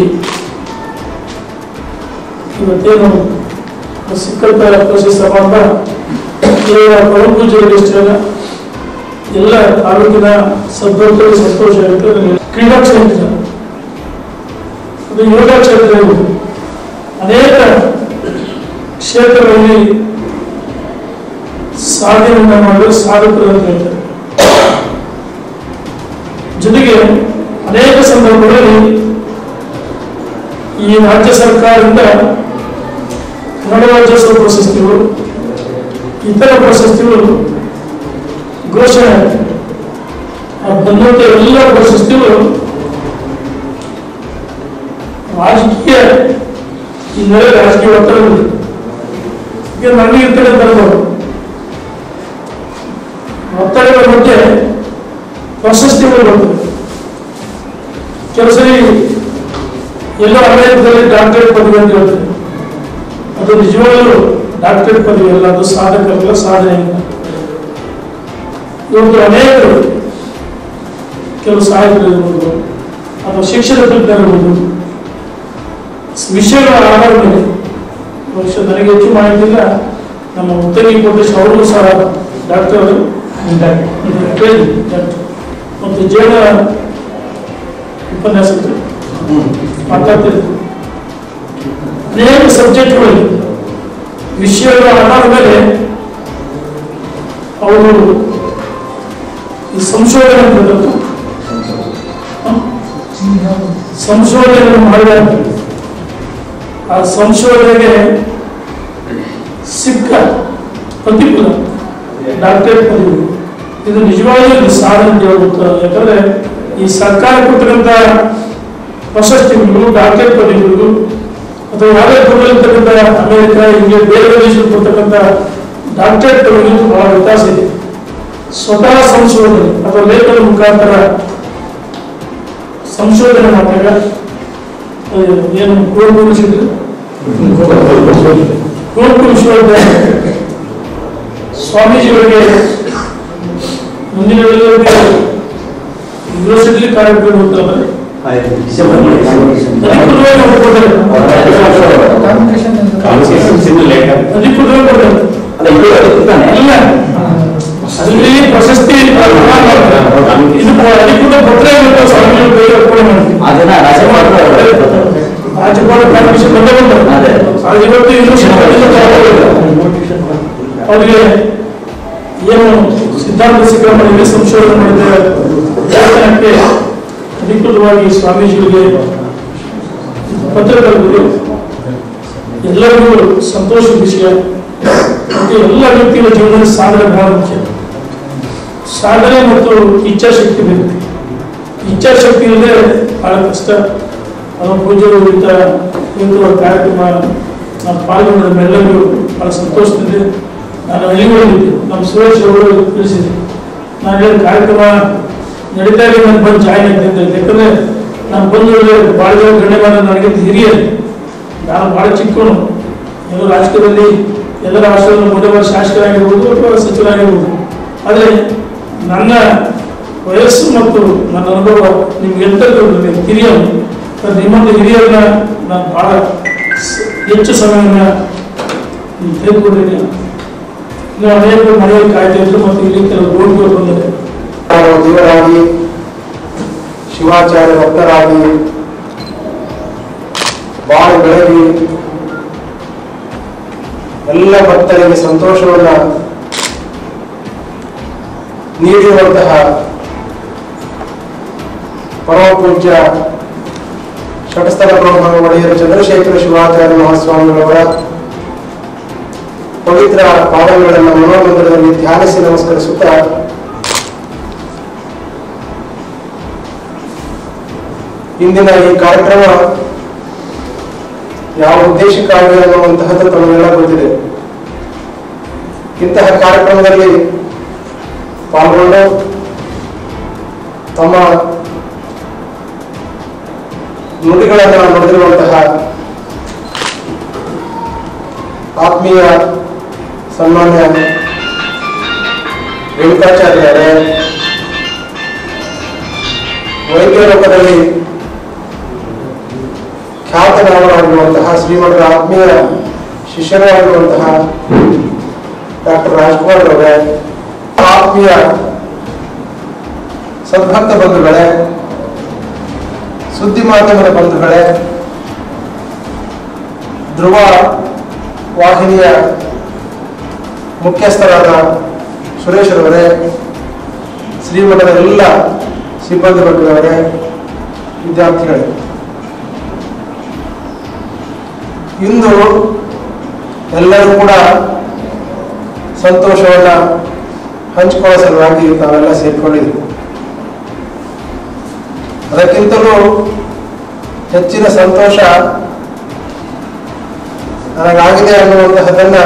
ಇವತ್ತೇನು ಸಿಕ್ಕಂತ ಕೃಷಿ ಸಮಾರಂಭ ಕೇವಲ ಪರಮಪೂಜ್ಯರಿಗಷ್ಟೇ ಅಲ್ಲ ಎಲ್ಲ ತಾಲೂಕಿನ ಸದ್ಭಕ್ತರು ಸಂತೋಷ ಆಗುತ್ತೆ ನನಗೆ ಕ್ರೀಡಾ ಕ್ಷೇತ್ರ ಅದು ಯೋಗ ಕ್ಷೇತ್ರ ಇರುವುದು. ಅನೇಕ ಕ್ಷೇತ್ರಗಳಲ್ಲಿ ಸಾಧನೆಯನ್ನ ಮಾಡಲು ಸಾಧಕರು ಅಂತ ಹೇಳ್ತಾರೆ ಜೊತೆಗೆ ಅನೇಕ ಸಂದರ್ಭಗಳಲ್ಲಿ ಈ ರಾಜ್ಯ ಸರ್ಕಾರದಿಂದ ಕನ್ನಡ ರಾಜ್ಯೋತ್ಸವ ಪ್ರಶಸ್ತಿಗಳು ಇತರ ಪ್ರಶಸ್ತಿಗಳು ಘೋಷಣೆ ಆಗಿದೆ. ಆ ಬಂದಂತ ಎಲ್ಲ ಪ್ರಶಸ್ತಿಗಳು ರಾಜಕೀಯ ಹಿನ್ನೆಲೆ ರಾಜಕೀಯ ಒತ್ತಡಗಳು ಈಗ ನನಗೆ ಇರ್ತಕ್ಕಂಥ ಅನುಭವ. ಒತ್ತಡಗಳ ಮಧ್ಯೆ ಪ್ರಶಸ್ತಿಗಳು ಬರ್ತವೆ ಕೆಲವು ಸರಿ ಎಲ್ಲ ಅಮೆರಿಕದಲ್ಲಿ ಡಾಕ್ಟರೇಟ್ ಪದವಿ ಅಂತ ಹೇಳ್ತಾರೆ ಅದು ನಿಜವಾಗಲೂ ಡಾಕ್ಟರೇಟ್ ಪದವಿ ಅಲ್ಲ ಅದು ಸಾಧಕರಲ್ಲ ಸಾಧನೆ ಇಲ್ಲ ಇವತ್ತು ಅನೇಕರು ಕೆಲವು ಸಾಹಿತ್ಯ ಇರ್ಬೋದು ಅಥವಾ ಶಿಕ್ಷಣ ತಜ್ಞರಿರ್ಬೋದು ವಿಷಯಗಳ ಆಧಾರದ ಮೇಲೆ ಬಹುಶಃ ನನಗೆ ಹೆಚ್ಚು ಮಾಹಿತಿ ಇಲ್ಲ ನಮ್ಮ ಉತ್ತರಿ ಕೋಟೇಶ್ ಅವರು ಸಹ ಡಾಕ್ಟರ್ ಕೇಳಿ ಡಾಕ್ಟರ್ ಮತ್ತು ಜೈನ ಉಪನ್ಯಾಸಕರು ಮಾತಾಡ್ತಿದ್ರು ಅನೇಕ ಸಬ್ಜೆಕ್ಟ್ಗಳಲ್ಲಿ ವಿಷಯಗಳ ಆಧಾರದ ಮೇಲೆ ಅವರು ಈ ಸಂಶೋಧನೆ ಅಂತದ್ದು ಸಂಶೋಧನೆ ಮಾಡಿದಾಗ ಆ ಸಂಶೋಧನೆಗೆ ಸಿಕ್ಕ ಪ್ರತಿಫಲ ಡಾಕ್ಟರೇಟ್ ಪದವಿ ಇದು ನಿಜವಾಗ್ಲೂ ಇದು ಸಾಧನೆ ಅಂತ ಹೇಳ್ಬೋದು ಯಾಕಂದ್ರೆ ಈ ಸರ್ಕಾರ ಕೊಟ್ಟಿರುವಂತ ಪ್ರಶಸ್ತಿಗಳು ಡಾಕ್ಟರೇಟ್ ಪದವಿಗಳು ಅಥವಾ ಯಾವುದೇ ಕೊಟ್ಟಿರ್ತಕ್ಕಂಥ ಅಮೆರಿಕ ಇಂಗ್ಲೆಂಡ್ ಬೇರೆ ಬೇರೆ ದೇಶದಲ್ಲಿ ಕೊಡ್ತಕ್ಕಂಥ ಡಾಕ್ಟರೇಟ್ ಪದವಿಗಳು ಬಹಳ ವ್ಯತ್ಯಾಸ ಇದೆ ಸ್ವತಃ ಸಂಶೋಧನೆ ಅಥವಾ ಲೇಖನ ಮುಖಾಂತರ ಸಂಶೋಧನೆ ಮಾಡಿದಾಗ ಅದು ಏನು ಕುವೆಂಪು ಯೂನಿವರ್ಸಿಟಿ ಕುವೆಂಪು ವಿಶ್ವವಿದ್ಯಾಲಯ ಸ್ವಾಮೀಜಿಯವರಿಗೆ ಮುಂದಿನ ದಿನಗಳಲ್ಲಿ ಯೂನಿವರ್ಸಿಟಿ ಕಾರ್ಯಕ್ರಮ ಹೋಗ್ತಾರೆ ಡಿಸೆಂಬರ್ ಅಧಿಕೃತವಾಗಿ ಒಪ್ಪಿಕೊಡ್ತಾರೆ. ಅಧಿಕೃತವಾಗಿ ಕೊಡ್ತಾರೆ. ಇಲ್ಲ ಅಲ್ಲಿ ಪ್ರಶಸ್ತಿ ಇದು ಅಧಿಕೃತ ಪತ್ರ ಇರುತ್ತೆ ಸ್ವಾಮಿಗಳು ಕೈಗೆ ಒಪ್ಪಿಗೆ ಮಾಡ್ತೀವಿ ಅದನ್ನ ರಾಜ್ಯಪಾಲರು ರಾಜ್ಯಪಾಲ ಪರ್ಮಿಷನ್ ಬಂದೇ ಬಂದರು ಅದೇ. ಅದು ಇವತ್ತು ಯೂನಿವರ್ಸಿಟಿ ಅವರಿಗೆ ಏನು ಸಿದ್ಧಾಂತ ಶಿಖರಮಣಿಗೆ ಸಂಶೋಧನೆ ಮಾಡಿದ ಲೇಖನಕ್ಕೆ ಅಧಿಕೃತವಾಗಿ ಸ್ವಾಮೀಜಿಗಳಿಗೆ ಪತ್ರ ಬರೆದಿದೆ ಎಲ್ಲರಿಗೂ ಸಂತೋಷದ ವಿಷಯ ಮತ್ತು ಎಲ್ಲ ವ್ಯಕ್ತಿಗಳ ಜೀವನದಲ್ಲಿ ಸಾಧನೆ ಬಹಳ ಮುಖ್ಯ ಸಾಧನೆ ಮತ್ತು ಇಚ್ಛಾಶಕ್ತಿ ಬೇಕು ಇಚ್ಛಾಶಕ್ತಿ ಇಲ್ಲದೆ ಬಹಳ ಕಷ್ಟ ನಮ್ಮ ಪೂಜ್ಯರು ಇಂಥ ಇವತ್ತು ಕಾರ್ಯಕ್ರಮ ನಾವು ಪಾಲ್ಗೊಂಡ ನಮ್ಮೆಲ್ಲರಿಗೂ ಬಹಳ ಸಂತೋಷದಿಂದ ನಾನು ಹಳ್ಳಿಗಳಿದ್ದೆ ನಮ್ಮ ಸುರೇಶ್ ಅವರು ತಿಳಿಸಿದೆ ನಾನು ಹೇಳಿದ ಕಾರ್ಯಕ್ರಮ ನಡೀತಾ ಇದೆ ನಾನು ಬಂದು ಜಾಯ್ನ್ ಆಗ್ತಿದ್ದೆ ಯಾಕಂದ್ರೆ ನಾನು ಬಂದು ಭಾಳ ಜನ ಗಣ್ಯಮಾನ ನನಗೆ ಹಿರಿಯರು ನಾನು ಭಾಳ ಚಿಕ್ಕವನು ಏನೋ ರಾಜಕೀಯದಲ್ಲಿ ಎಲ್ಲರ ಆಶ್ರಮದ ಮೊದಲ ಶಾಸಕರಾಗಿರ್ಬೋದು ಅಥವಾ ಸಚಿವರಾಗಿರ್ಬೋದು ಆದರೆ ನನ್ನ ವಯಸ್ಸು ಮತ್ತು ನನ್ನ ಅನುಭವ ನಿಮ್ಗೆ ಎಂತದ್ದು ಹಿರಿಯರು ಮತ್ತು ನಿಮ್ಮೊಂದು ಹಿರಿಯರನ್ನ ನಾನು ಭಾಳ ಸ- ಹೆಚ್ಚು ಸಮಯವನ್ನು ತೆಗೆದುಕೊಂಡಿದ್ದೀನಿ ಇನ್ನು ಅನೇಕ ಮನೆಯಲ್ಲಿ ಕಾಯ್ತಾ ಇದ್ರು ಮತ್ತು ಇಲ್ಲಿ ಕೆಲವು ರೋಗಿಗಳು ಬಂದರೆ ದೇವರಾಗಿ ಶಿವಾಚಾರ್ಯ ಭಕ್ತರಾಗಿ ಬಾಳು ಬೆಳಗಿ ಎಲ್ಲ ಭಕ್ತರಿಗೆ ಸಂತೋಷವನ್ನ ನೀಡಿರುವಂತಹ ಪರಮ ಪೂಜ್ಯ ಷಟಸ್ಥಲ ಬ್ರಹ್ಮ ಒಡೆಯರು ಚಂದ್ರಶೇಖರ ಶಿವಾಚಾರ್ಯ ಮಹಾಸ್ವಾಮಿಗಳವರ ಪವಿತ್ರ ಪಾದಗಳನ್ನು ಮನೋಮಂದಿರದಲ್ಲಿ ಧ್ಯಾನಿಸಿ ನಮಸ್ಕರಿಸುತ್ತಾ ಇಂದಿನ ಈ ಕಾರ್ಯಕ್ರಮ ಯಾವ ಉದ್ದೇಶಕ್ಕಾಗಿ ಅನ್ನುವಂತಹದ್ದು ತಮಗೆಲ್ಲ ಗೊತ್ತಿದೆ ಇಂತಹ ಕಾರ್ಯಕ್ರಮದಲ್ಲಿ ಪಾಲ್ಗೊಂಡು ತಮ್ಮ ನುಡಿಗಳನ್ನು ನುಡಿದಿರುವಂತಹ ಆತ್ಮೀಯ ಸನ್ಮಾನ್ಯ ರೇಣುಕಾಚಾರ್ಯರೇ ವೈದ್ಯ ಲೋಕದಲ್ಲಿ ಖ್ಯಾತನಾಮರಾಗಿರುವಂತಹ ಶ್ರೀಮಠದ ಆತ್ಮೀಯ ಶಿಷ್ಯರಾಗಿರುವಂತಹ ಡಾಕ್ಟರ್ ರಾಜ್ಕುಮಾರ್ ಅವರೇ ಆತ್ಮೀಯ ಸದ್ಭಕ್ತ ಬಂಧುಗಳೇ ಸುದ್ದಿ ಮಾಧ್ಯಮದ ಬಂಧುಗಳೇ ಧ್ರುವ ವಾಹಿನಿಯ ಮುಖ್ಯಸ್ಥರಾದ ಸುರೇಶ್ ರವರೇ ಶ್ರೀಮಠದ ಎಲ್ಲ ಸಿಬ್ಬಂದಿ ವರ್ಗದವರೇ ವಿದ್ಯಾರ್ಥಿಗಳೇ ಇಂದು ಎಲ್ಲರೂ ಕೂಡ ಸಂತೋಷವನ್ನ ಹಂಚಿಕೊಳ್ಳೋ ಸಲುವಾಗಿ ತಾವೆಲ್ಲ ಸೇರ್ಕೊಂಡಿದ್ದೀವಿ ಅದಕ್ಕಿಂತಲೂ ಹೆಚ್ಚಿನ ಸಂತೋಷ ನನಗಾಗಿದೆ ಅನ್ನುವಂತಹದನ್ನ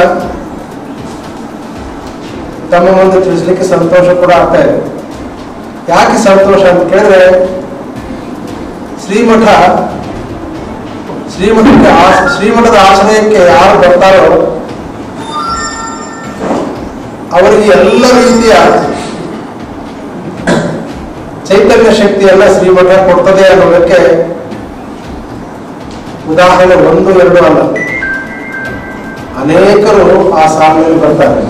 ತಮ್ಮ ಮುಂದೆ ತಿಳಿಸ್ಲಿಕ್ಕೆ ಸಂತೋಷ ಕೂಡ ಆಗ್ತಾ ಇದೆ ಯಾಕೆ ಸಂತೋಷ ಅಂತ ಕೇಳಿದ್ರೆ ಶ್ರೀಮಠ ಶ್ರೀಮಠಕ್ಕೆ ಆ- ಶ್ರೀಮಠದ ಆಶ್ರಯಕ್ಕೆ ಯಾರು ಬರ್ತಾರೋ ಅವರಿಗೆ ಎಲ್ಲ ರೀತಿಯ ಚೈತನ್ಯ ಶಕ್ತಿಯನ್ನ ಶ್ರೀಮಠ ಕೊಡ್ತದೆ ಅನ್ನೋದಕ್ಕೆ ಉದಾಹರಣೆ ಒಂದು ಎರಡು ಅಲ್ಲ ಅನೇಕರು ಆ ಸಾಲಿನಲ್ಲಿ ಬರ್ತಾರೆ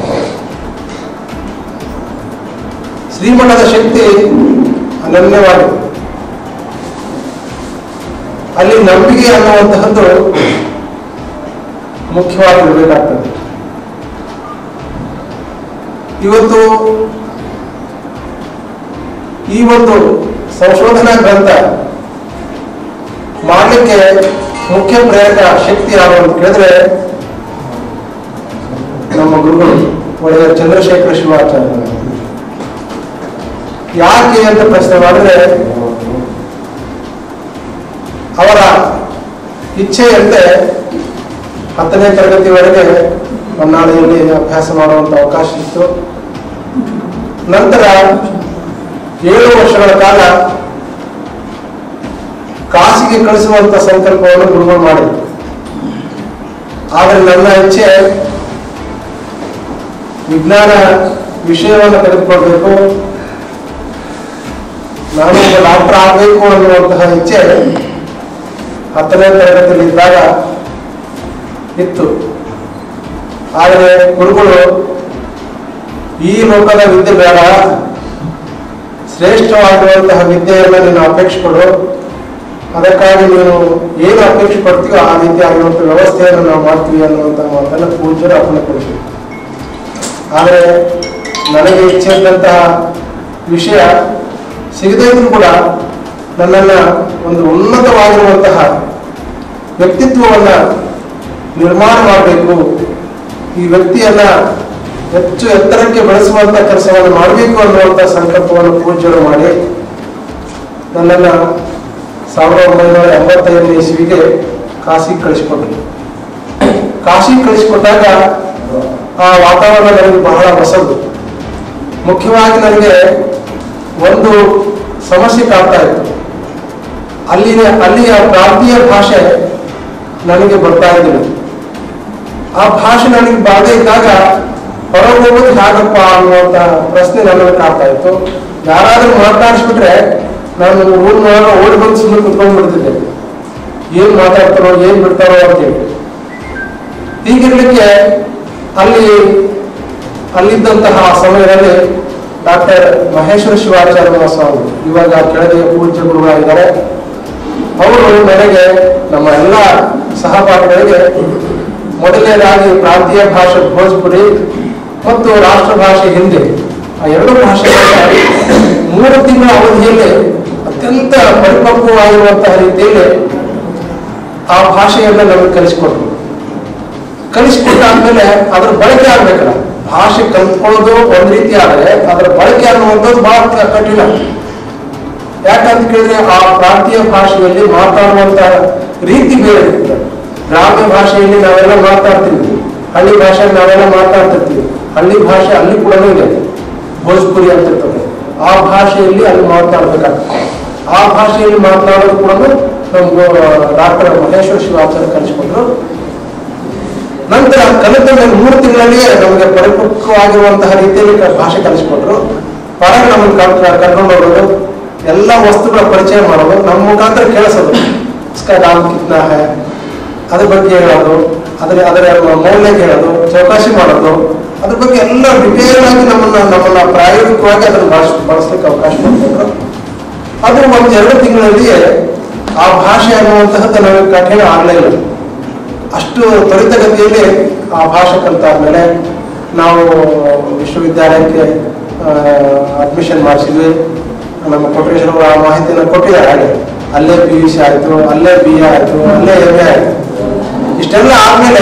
ಶ್ರೀಮಠದ ಶಕ್ತಿ ಅನನ್ಯವಾಗಿದೆ ಅಲ್ಲಿ ನಂಬಿಕೆ ಅನ್ನುವಂತಹದ್ದು ಮುಖ್ಯವಾಗಿರಬೇಕಾಗ್ತದೆ ಇವತ್ತು ಈ ಒಂದು ಸಂಶೋಧನಾ ಗ್ರಂಥ ಮಾಡಲಿಕ್ಕೆ ಮುಖ್ಯ ಪ್ರೇರಕ ಶಕ್ತಿ ಯಾರು ಅಂತ ಕೇಳಿದ್ರೆ ನಮ್ಮ ಗುರುಗಳು ಒಡೆಯ ಚಂದ್ರಶೇಖರ ಶಿವಾಚಾರ್ಯ ಯಾಕೆ ಅಂತ ಪ್ರಶ್ನೆ ಮಾಡಿದ್ರೆ ಅವರ ಇಚ್ಛೆಯಂತೆ ಹತ್ತನೇ ತರಗತಿವರೆಗೆ ಹೊನ್ನಾಳಿಯಲ್ಲಿ ಅಭ್ಯಾಸ ಮಾಡುವಂತ ಅವಕಾಶ ಇತ್ತು ನಂತರ ಏಳು ವರ್ಷಗಳ ಕಾಲ ಕಾಸಿಗೆ ಕಳಿಸುವಂತ ಸಂಕಲ್ಪವನ್ನು ಗುರುಗಳು ಮಾಡಿದ್ರು ಆದರೆ ನನ್ನ ಇಚ್ಛೆ ವಿಜ್ಞಾನ ವಿಷಯವನ್ನು ತೆಗೆದುಕೊಳ್ಬೇಕು ನಾನು ಒಬ್ಬ ಡಾಕ್ಟರ್ ಆಗಬೇಕು ಅನ್ನುವಂತಹ ಇಚ್ಛೆ ಹತ್ತನೇ ತರಗತಿಯಲ್ಲಿ ಇದ್ದಾಗ ಇತ್ತು ಆದರೆ ಗುರುಗಳು ಈ ಲೋಕದ ವಿದ್ಯೆ ಬೇಡ ಶ್ರೇಷ್ಠವಾಗಿರುವಂತಹ ವಿದ್ಯೆಯನ್ನು ನೀನು ಅಪೇಕ್ಷೆ ಕೊಡು ಅದಕ್ಕಾಗಿ ನೀನು ಏನು ಅಪೇಕ್ಷೆ ಪಡ್ತೀಯೋ ಆ ರೀತಿಯಾಗಿರುವಂತಹ ವ್ಯವಸ್ಥೆಯನ್ನು ನಾವು ಮಾಡ್ತೀವಿ ಅನ್ನುವಂತಹ ಮಾತನ್ನು ಪೂಜ್ಯರು ಅಪ್ಪಣೆ ಕೊಡಿಸಿದ್ರು ಆದರೆ ನನಗೆ ಇಚ್ಛೆ ಇದ್ದಂತಹ ವಿಷಯ ಸಿಗದೇ ಇದ್ರೂ ಕೂಡ ನನ್ನನ್ನ ಒಂದು ಉನ್ನತವಾಗಿರುವಂತಹ ವ್ಯಕ್ತಿತ್ವವನ್ನ ನಿರ್ಮಾಣ ಮಾಡಬೇಕು ಈ ವ್ಯಕ್ತಿಯನ್ನ ಹೆಚ್ಚು ಎತ್ತರಕ್ಕೆ ಬೆಳೆಸುವಂತ ಕೆಲಸವನ್ನು ಮಾಡಬೇಕು ಅನ್ನುವಂಥ ಸಂಕಲ್ಪವನ್ನು ಪೂಜ್ಯರು ಮಾಡಿ ನನ್ನನ್ನ ಸಾವಿರದ ಒಂಬೈನೂರ ಎಂಬತ್ತೈದನೇ ಇಸ್ವಿಗೆ ಕಾಶಿಗೆ ಕಳಿಸಿಕೊಟ್ರು ಕಾಶಿಗೆ ಕಳಿಸಿಕೊಟ್ಟಾಗ ಆ ವಾತಾವರಣ ನನಗೆ ಬಹಳ ಹೊಸದು ಮುಖ್ಯವಾಗಿ ನನಗೆ ಒಂದು ಸಮಸ್ಯೆ ಕಾಡ್ತಾ ಇತ್ತು ಅಲ್ಲಿನ ಅಲ್ಲಿಯ ಪ್ರಾಂತೀಯ ಭಾಷೆ ನನಗೆ ಬರ್ತಾ ಇದ್ದಿಲ್ಲ ಆ ಭಾಷೆ ನನಗೆ ಬಾರದೇ ಇದ್ದಾಗ ಹೊರಗೆ ಹೋಗೋದು ಹೇಗಪ್ಪ ಅನ್ನುವಂತ ಪ್ರಶ್ನೆ ನನ್ನಲ್ಲಿ ಕಾಡ್ತಾ ಇತ್ತು ಯಾರಾದ್ರೂ ಮಾತನಾಡಿಸ್ಬಿಟ್ರೆ ನಾನು ಊರಿನೊಳಗೆ ಓಡಿ ಬಂದು ಸುಮ್ಮನೆ ಕುತ್ಕೊಂಡ್ಬಿಡ್ತಿದ್ದೆ ಏನ್ ಮಾತಾಡ್ತಾರೋ ಏನ್ ಬಿಡ್ತಾರೋ ಅಂತೇಳಿ ಹೀಗಿರ್ಲಿಕ್ಕೆ ಅಲ್ಲಿ ಅಲ್ಲಿದ್ದಂತಹ ಸಮಯದಲ್ಲಿ ಡಾಕ್ಟರ್ ಮಹೇಶ್ವರ ಶಿವಾಚಾರ್ಯ ಸ್ವಾಮಿ ಇವಾಗ ಕೆಳಗೆ ಪೂಜ್ಯ ಗುರುಗಳಾಗಿದ್ದಾರೆ ಅವರು ನನಗೆ ನಮ್ಮ ಎಲ್ಲ ಸಹಪಾಠಿಗಳಿಗೆ ಮೊದಲನೇದಾಗಿ ಪ್ರಾಂತೀಯ ಭಾಷೆ ಭೋಜ್ಪುರಿ ಮತ್ತು ರಾಷ್ಟ್ರ ಭಾಷೆ ಹಿಂದಿ ಆ ಎರಡು ಭಾಷೆಗಳ ಮೂರು ತಿಂಗಳ ಅವಧಿಯಲ್ಲಿ ಅತ್ಯಂತ ಪರಿಪಕ್ವವಾಗಿರುವಂತಹ ರೀತಿಯಲ್ಲಿ ಆ ಭಾಷೆಯನ್ನು ನಮಗೆ ಕಲಿಸಿಕೊಟ್ರು ಕಲಿಸಿಕೊಟ್ಟಾದ್ಮೇಲೆ ಅದ್ರ ಬಳಕೆ ಆಗ್ಬೇಕಲ್ಲ ಭಾಷೆ ಕಲ್ತ್ಕೊಳ್ಳೋದು ಒಂದ್ ರೀತಿ ಆದ್ರೆ ಅದರ ಬಳಕೆ ಅನ್ನುವಂಥದ್ದು ಬಹಳ ಕ- ಕಠಿಣ ಯಾಕಂತ ಕೇಳಿದ್ರೆ ಆ ಪ್ರಾಂತೀಯ ಭಾಷೆಯಲ್ಲಿ ಮಾತಾಡುವಂತ ರೀತಿ ಬೇರೆ ಇರುತ್ತೆ ಗ್ರಾಮ್ಯ ಭಾಷೆಯಲ್ಲಿ ನಾವೆಲ್ಲ ಮಾತಾಡ್ತೀವಿ ಹಳ್ಳಿ ಭಾಷೆಯಲ್ಲಿ ನಾವೆಲ್ಲ ಮಾತಾಡ್ತಿರ್ತೀವಿ ಹಳ್ಳಿ ಭಾಷೆ ಅಲ್ಲಿ ಕೂಡ ಇದೆ ಭೋಜ್ಪುರಿ ಅಂತ ಇರ್ತದೆ ಆ ಭಾಷೆಯಲ್ಲಿ ಅಲ್ಲಿ ಮಾತನಾಡ್ಬೇಕಾಗ್ತದೆ ಆ ಭಾಷೆಯಲ್ಲಿ ಮಾತನಾಡೋದು ಕೂಡ ನಮ್ಗೆ ಡಾಕ್ಟರ್ ಮಹೇಶ್ವರ ಶಿವಾಚಾರ್ಯ ಕಲಿಸಿಕೊಟ್ರು ನಂತರ ಕಲಿತ ಮೇಲೆ ಮೂರು ತಿಂಗಳಲ್ಲಿಯೇ ನಮಗೆ ಪರಿಪಕ್ವವಾಗಿರುವಂತಹ ರೀತಿಯಲ್ಲಿ ಕ- ಭಾಷೆ ಕಲಿಸಿಕೊಟ್ರು ಹೊರಗೆ ನಮ್ಮನ್ನು ಕರ್ಕೊಂಡು ಹೋಗೋದು ಎಲ್ಲ ವಸ್ತುಗಳ ಪರಿಚಯ ಮಾಡೋದು ನಮ್ಮ ಮುಖಾಂತರ ಕೇಳಿಸೋದು ಇಸ್ಕಾ ದಾಮ್ ಕಿತ್ನಾ ಹೈ ಅದ್ರ ಬಗ್ಗೆ ಹೇಳೋದು ಅದರ ಅದರ ಮೌಲ್ಯ ಹೇಳೋದು ಚೌಕಾಶಿ ಮಾಡೋದು ಅದ್ರ ಬಗ್ಗೆ ಎಲ್ಲ ಡಿಟೇಲ್ ಆಗಿ ನಮ್ಮನ್ನ ನಮ್ಮನ್ನ ಪ್ರಾಯೋಗಿಕವಾಗಿ ಅದನ್ನು ಬಳಸ್ ಬಳಸ್ಲಿಕ್ಕೆ ಅವಕಾಶ ಮಾಡಿಕೊಟ್ರು ಅದು ಒಂದು ಎರಡು ತಿಂಗಳಲ್ಲಿಯೇ ಆ ಭಾಷೆ ಅನ್ನುವಂತಹದ್ದು ನಮಗೆ ಕಠಿಣ ಆಗಲೇ ಇಲ್ಲ ಅಷ್ಟು ತ್ವರಿತಗತಿಯಲ್ಲಿ ಆ ಭಾಷೆ ಕಲಿತಾದ್ಮೇಲೆ ನಾವು ವಿಶ್ವವಿದ್ಯಾಲಯಕ್ಕೆ ಅಡ್ಮಿಷನ್ ಮಾಡಿಸಿದ್ವಿ ನಮ್ಮ ಕೊಟ್ರೇಶ್ವರ ಆ ಮಾಹಿತಿಯನ್ನು ಕೊಟ್ಟಿದ್ದಾರೆ ಹಾಗೆ ಅಲ್ಲೇ ಪಿ ಯು ಸಿ ಆಯಿತು ಅಲ್ಲೇ ಬಿ ಎ ಆಯಿತು ಅಲ್ಲೇ ಎಮ್ ಎ ಆಯಿತು ಇಷ್ಟೆಲ್ಲ ಆದಮೇಲೆ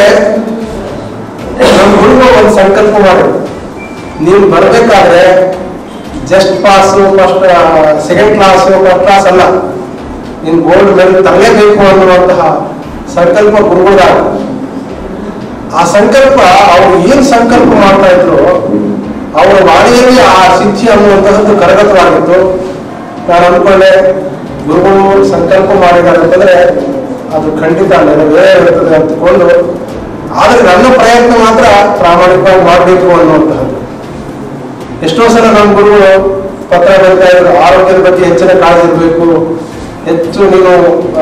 ನಮ್ಮ ಹುಡುಗ ಒಂದು ಸಂಕಲ್ಪ ಮಾಡಿದ್ರು ನೀವು ಬರಬೇಕಾದ್ರೆ just pass first second class first class ಅಲ್ಲ ನೀನು ಗೋಲ್ಡ್ ಮೆಡಲ್ ತರಲೇಬೇಕು ಅನ್ನುವಂತಹ ಸಂಕಲ್ಪ ಗುರುಗಳಾಗ ಆ ಸಂಕಲ್ಪ ಅವ್ರು ಏನ್ ಸಂಕಲ್ಪ ಮಾಡ್ತಾ ಇದ್ರು ಅವರ ವಾಣಿಯಲ್ಲಿ ಆ ಸಿದ್ಧಿ ಅನ್ನುವಂತಹದ್ದು ಕರಗತವಾಗಿತ್ತು ನಾನು ಅನ್ಕೊಂಡೆ ಗುರುಗಳು ಸಂಕಲ್ಪ ಮಾಡಿದ್ದಾರೆ ಅಂತಂದ್ರೆ ಅದು ಖಂಡಿತ ನೆರವೇರುತ್ತದೆ ಅಂತಕೊಂಡು ಆದ್ರೆ ನನ್ನ ಪ್ರಯತ್ನ ಮಾತ್ರ ಪ್ರಾಮಾಣಿಕವಾಗಿ ಮಾಡಬೇಕು ಅನ್ನುವಂತಹದ್ದು ಎಷ್ಟೋ ಸಲ ನಮ್ಮ ಗುರುಗಳು ಪತ್ರ ಬರೀತಾ ಇದ್ರು ಆರೋಗ್ಯದ ಬಗ್ಗೆ ಹೆಚ್ಚಿನ ಕಾಳಜಿ ಇರಬೇಕು ಹೆಚ್ಚು ನೀನು ಆ,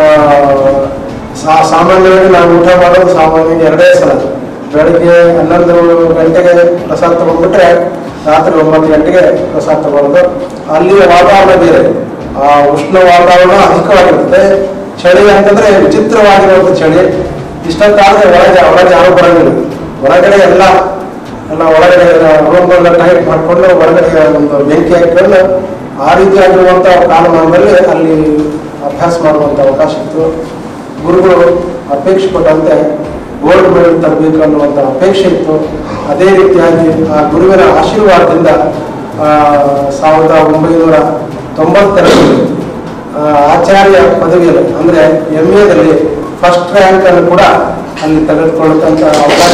ಸಾ- ಸಾಮಾನ್ಯವಾಗಿ ನಾವು ಊಟ ಮಾಡೋದು ಸಾಮಾನ್ಯವಾಗಿ ಎರಡೇ ಸಲ ಬೆಳಗ್ಗೆ ಹನ್ನೊಂದು ಗಂಟೆಗೆ ಪ್ರಸಾದ ತಗೊಂಡ್ಬಿಟ್ರೆ ರಾತ್ರಿ ಒಂಬತ್ತು ಗಂಟೆಗೆ ಪ್ರಸಾದ ತಗೊಳ್ಳೋದು ಅಲ್ಲಿಯ ವಾತಾವರಣ ಬೇರೆ ಆ ಉಷ್ಣ ವಾತಾವರಣ ಅಧಿಕವಾಗಿರುತ್ತೆ ಚಳಿ ಅಂತಂದ್ರೆ ವಿಚಿತ್ರವಾಗಿರುವಂಥ ಚಳಿ ಇಷ್ಟೊತ್ತಾದ್ರೆ ಒಳಗೆ ಒಳಗೆ ಯಾರು ಬರಂಗಿಲ್ಲ ಹೊರಗಡೆ ಎಲ್ಲ ಎಲ್ಲ ಒಳಗಡೆ ರೂಮ್ಗಳನ್ನ ಟೈಟ್ ಮಾಡಿಕೊಂಡು ಹೊರಗಡೆ ಒಂದು ಬೆಂಕಿ ಹಾಕೊಂಡು ಆ ರೀತಿಯಾಗಿರುವಂಥ ಕಾಲಮಾನದಲ್ಲಿ ಅಲ್ಲಿ ಅಭ್ಯಾಸ ಮಾಡುವಂಥ ಅವಕಾಶ ಇತ್ತು ಗುರುಗಳು ಅಪೇಕ್ಷೆ ಪಟ್ಟಂತೆ ಗೋಲ್ಡ್ ಮೆಡಲ್ ತರಬೇಕು ಅನ್ನುವಂಥ ಅಪೇಕ್ಷೆ ಇತ್ತು ಅದೇ ರೀತಿಯಾಗಿ ಆ ಗುರುವಿನ ಆಶೀರ್ವಾದದಿಂದ ಆ, ಸಾವಿರದ ಒಂಬೈನೂರ ತೊಂಬತ್ತೆರಡರಲ್ಲಿ ಆ, ಆಚಾರ್ಯ ಪದವಿಯಲ್ಲಿ ಅಂದ್ರೆ ಎಂ ಎದಲ್ಲಿ ಫಸ್ಟ್ ರ್ಯಾಂಕ್ ಅನ್ನು ಕೂಡ ಅಲ್ಲಿ ತೆಗೆದುಕೊಳ್ಳತಂತ ಅವಕಾಶ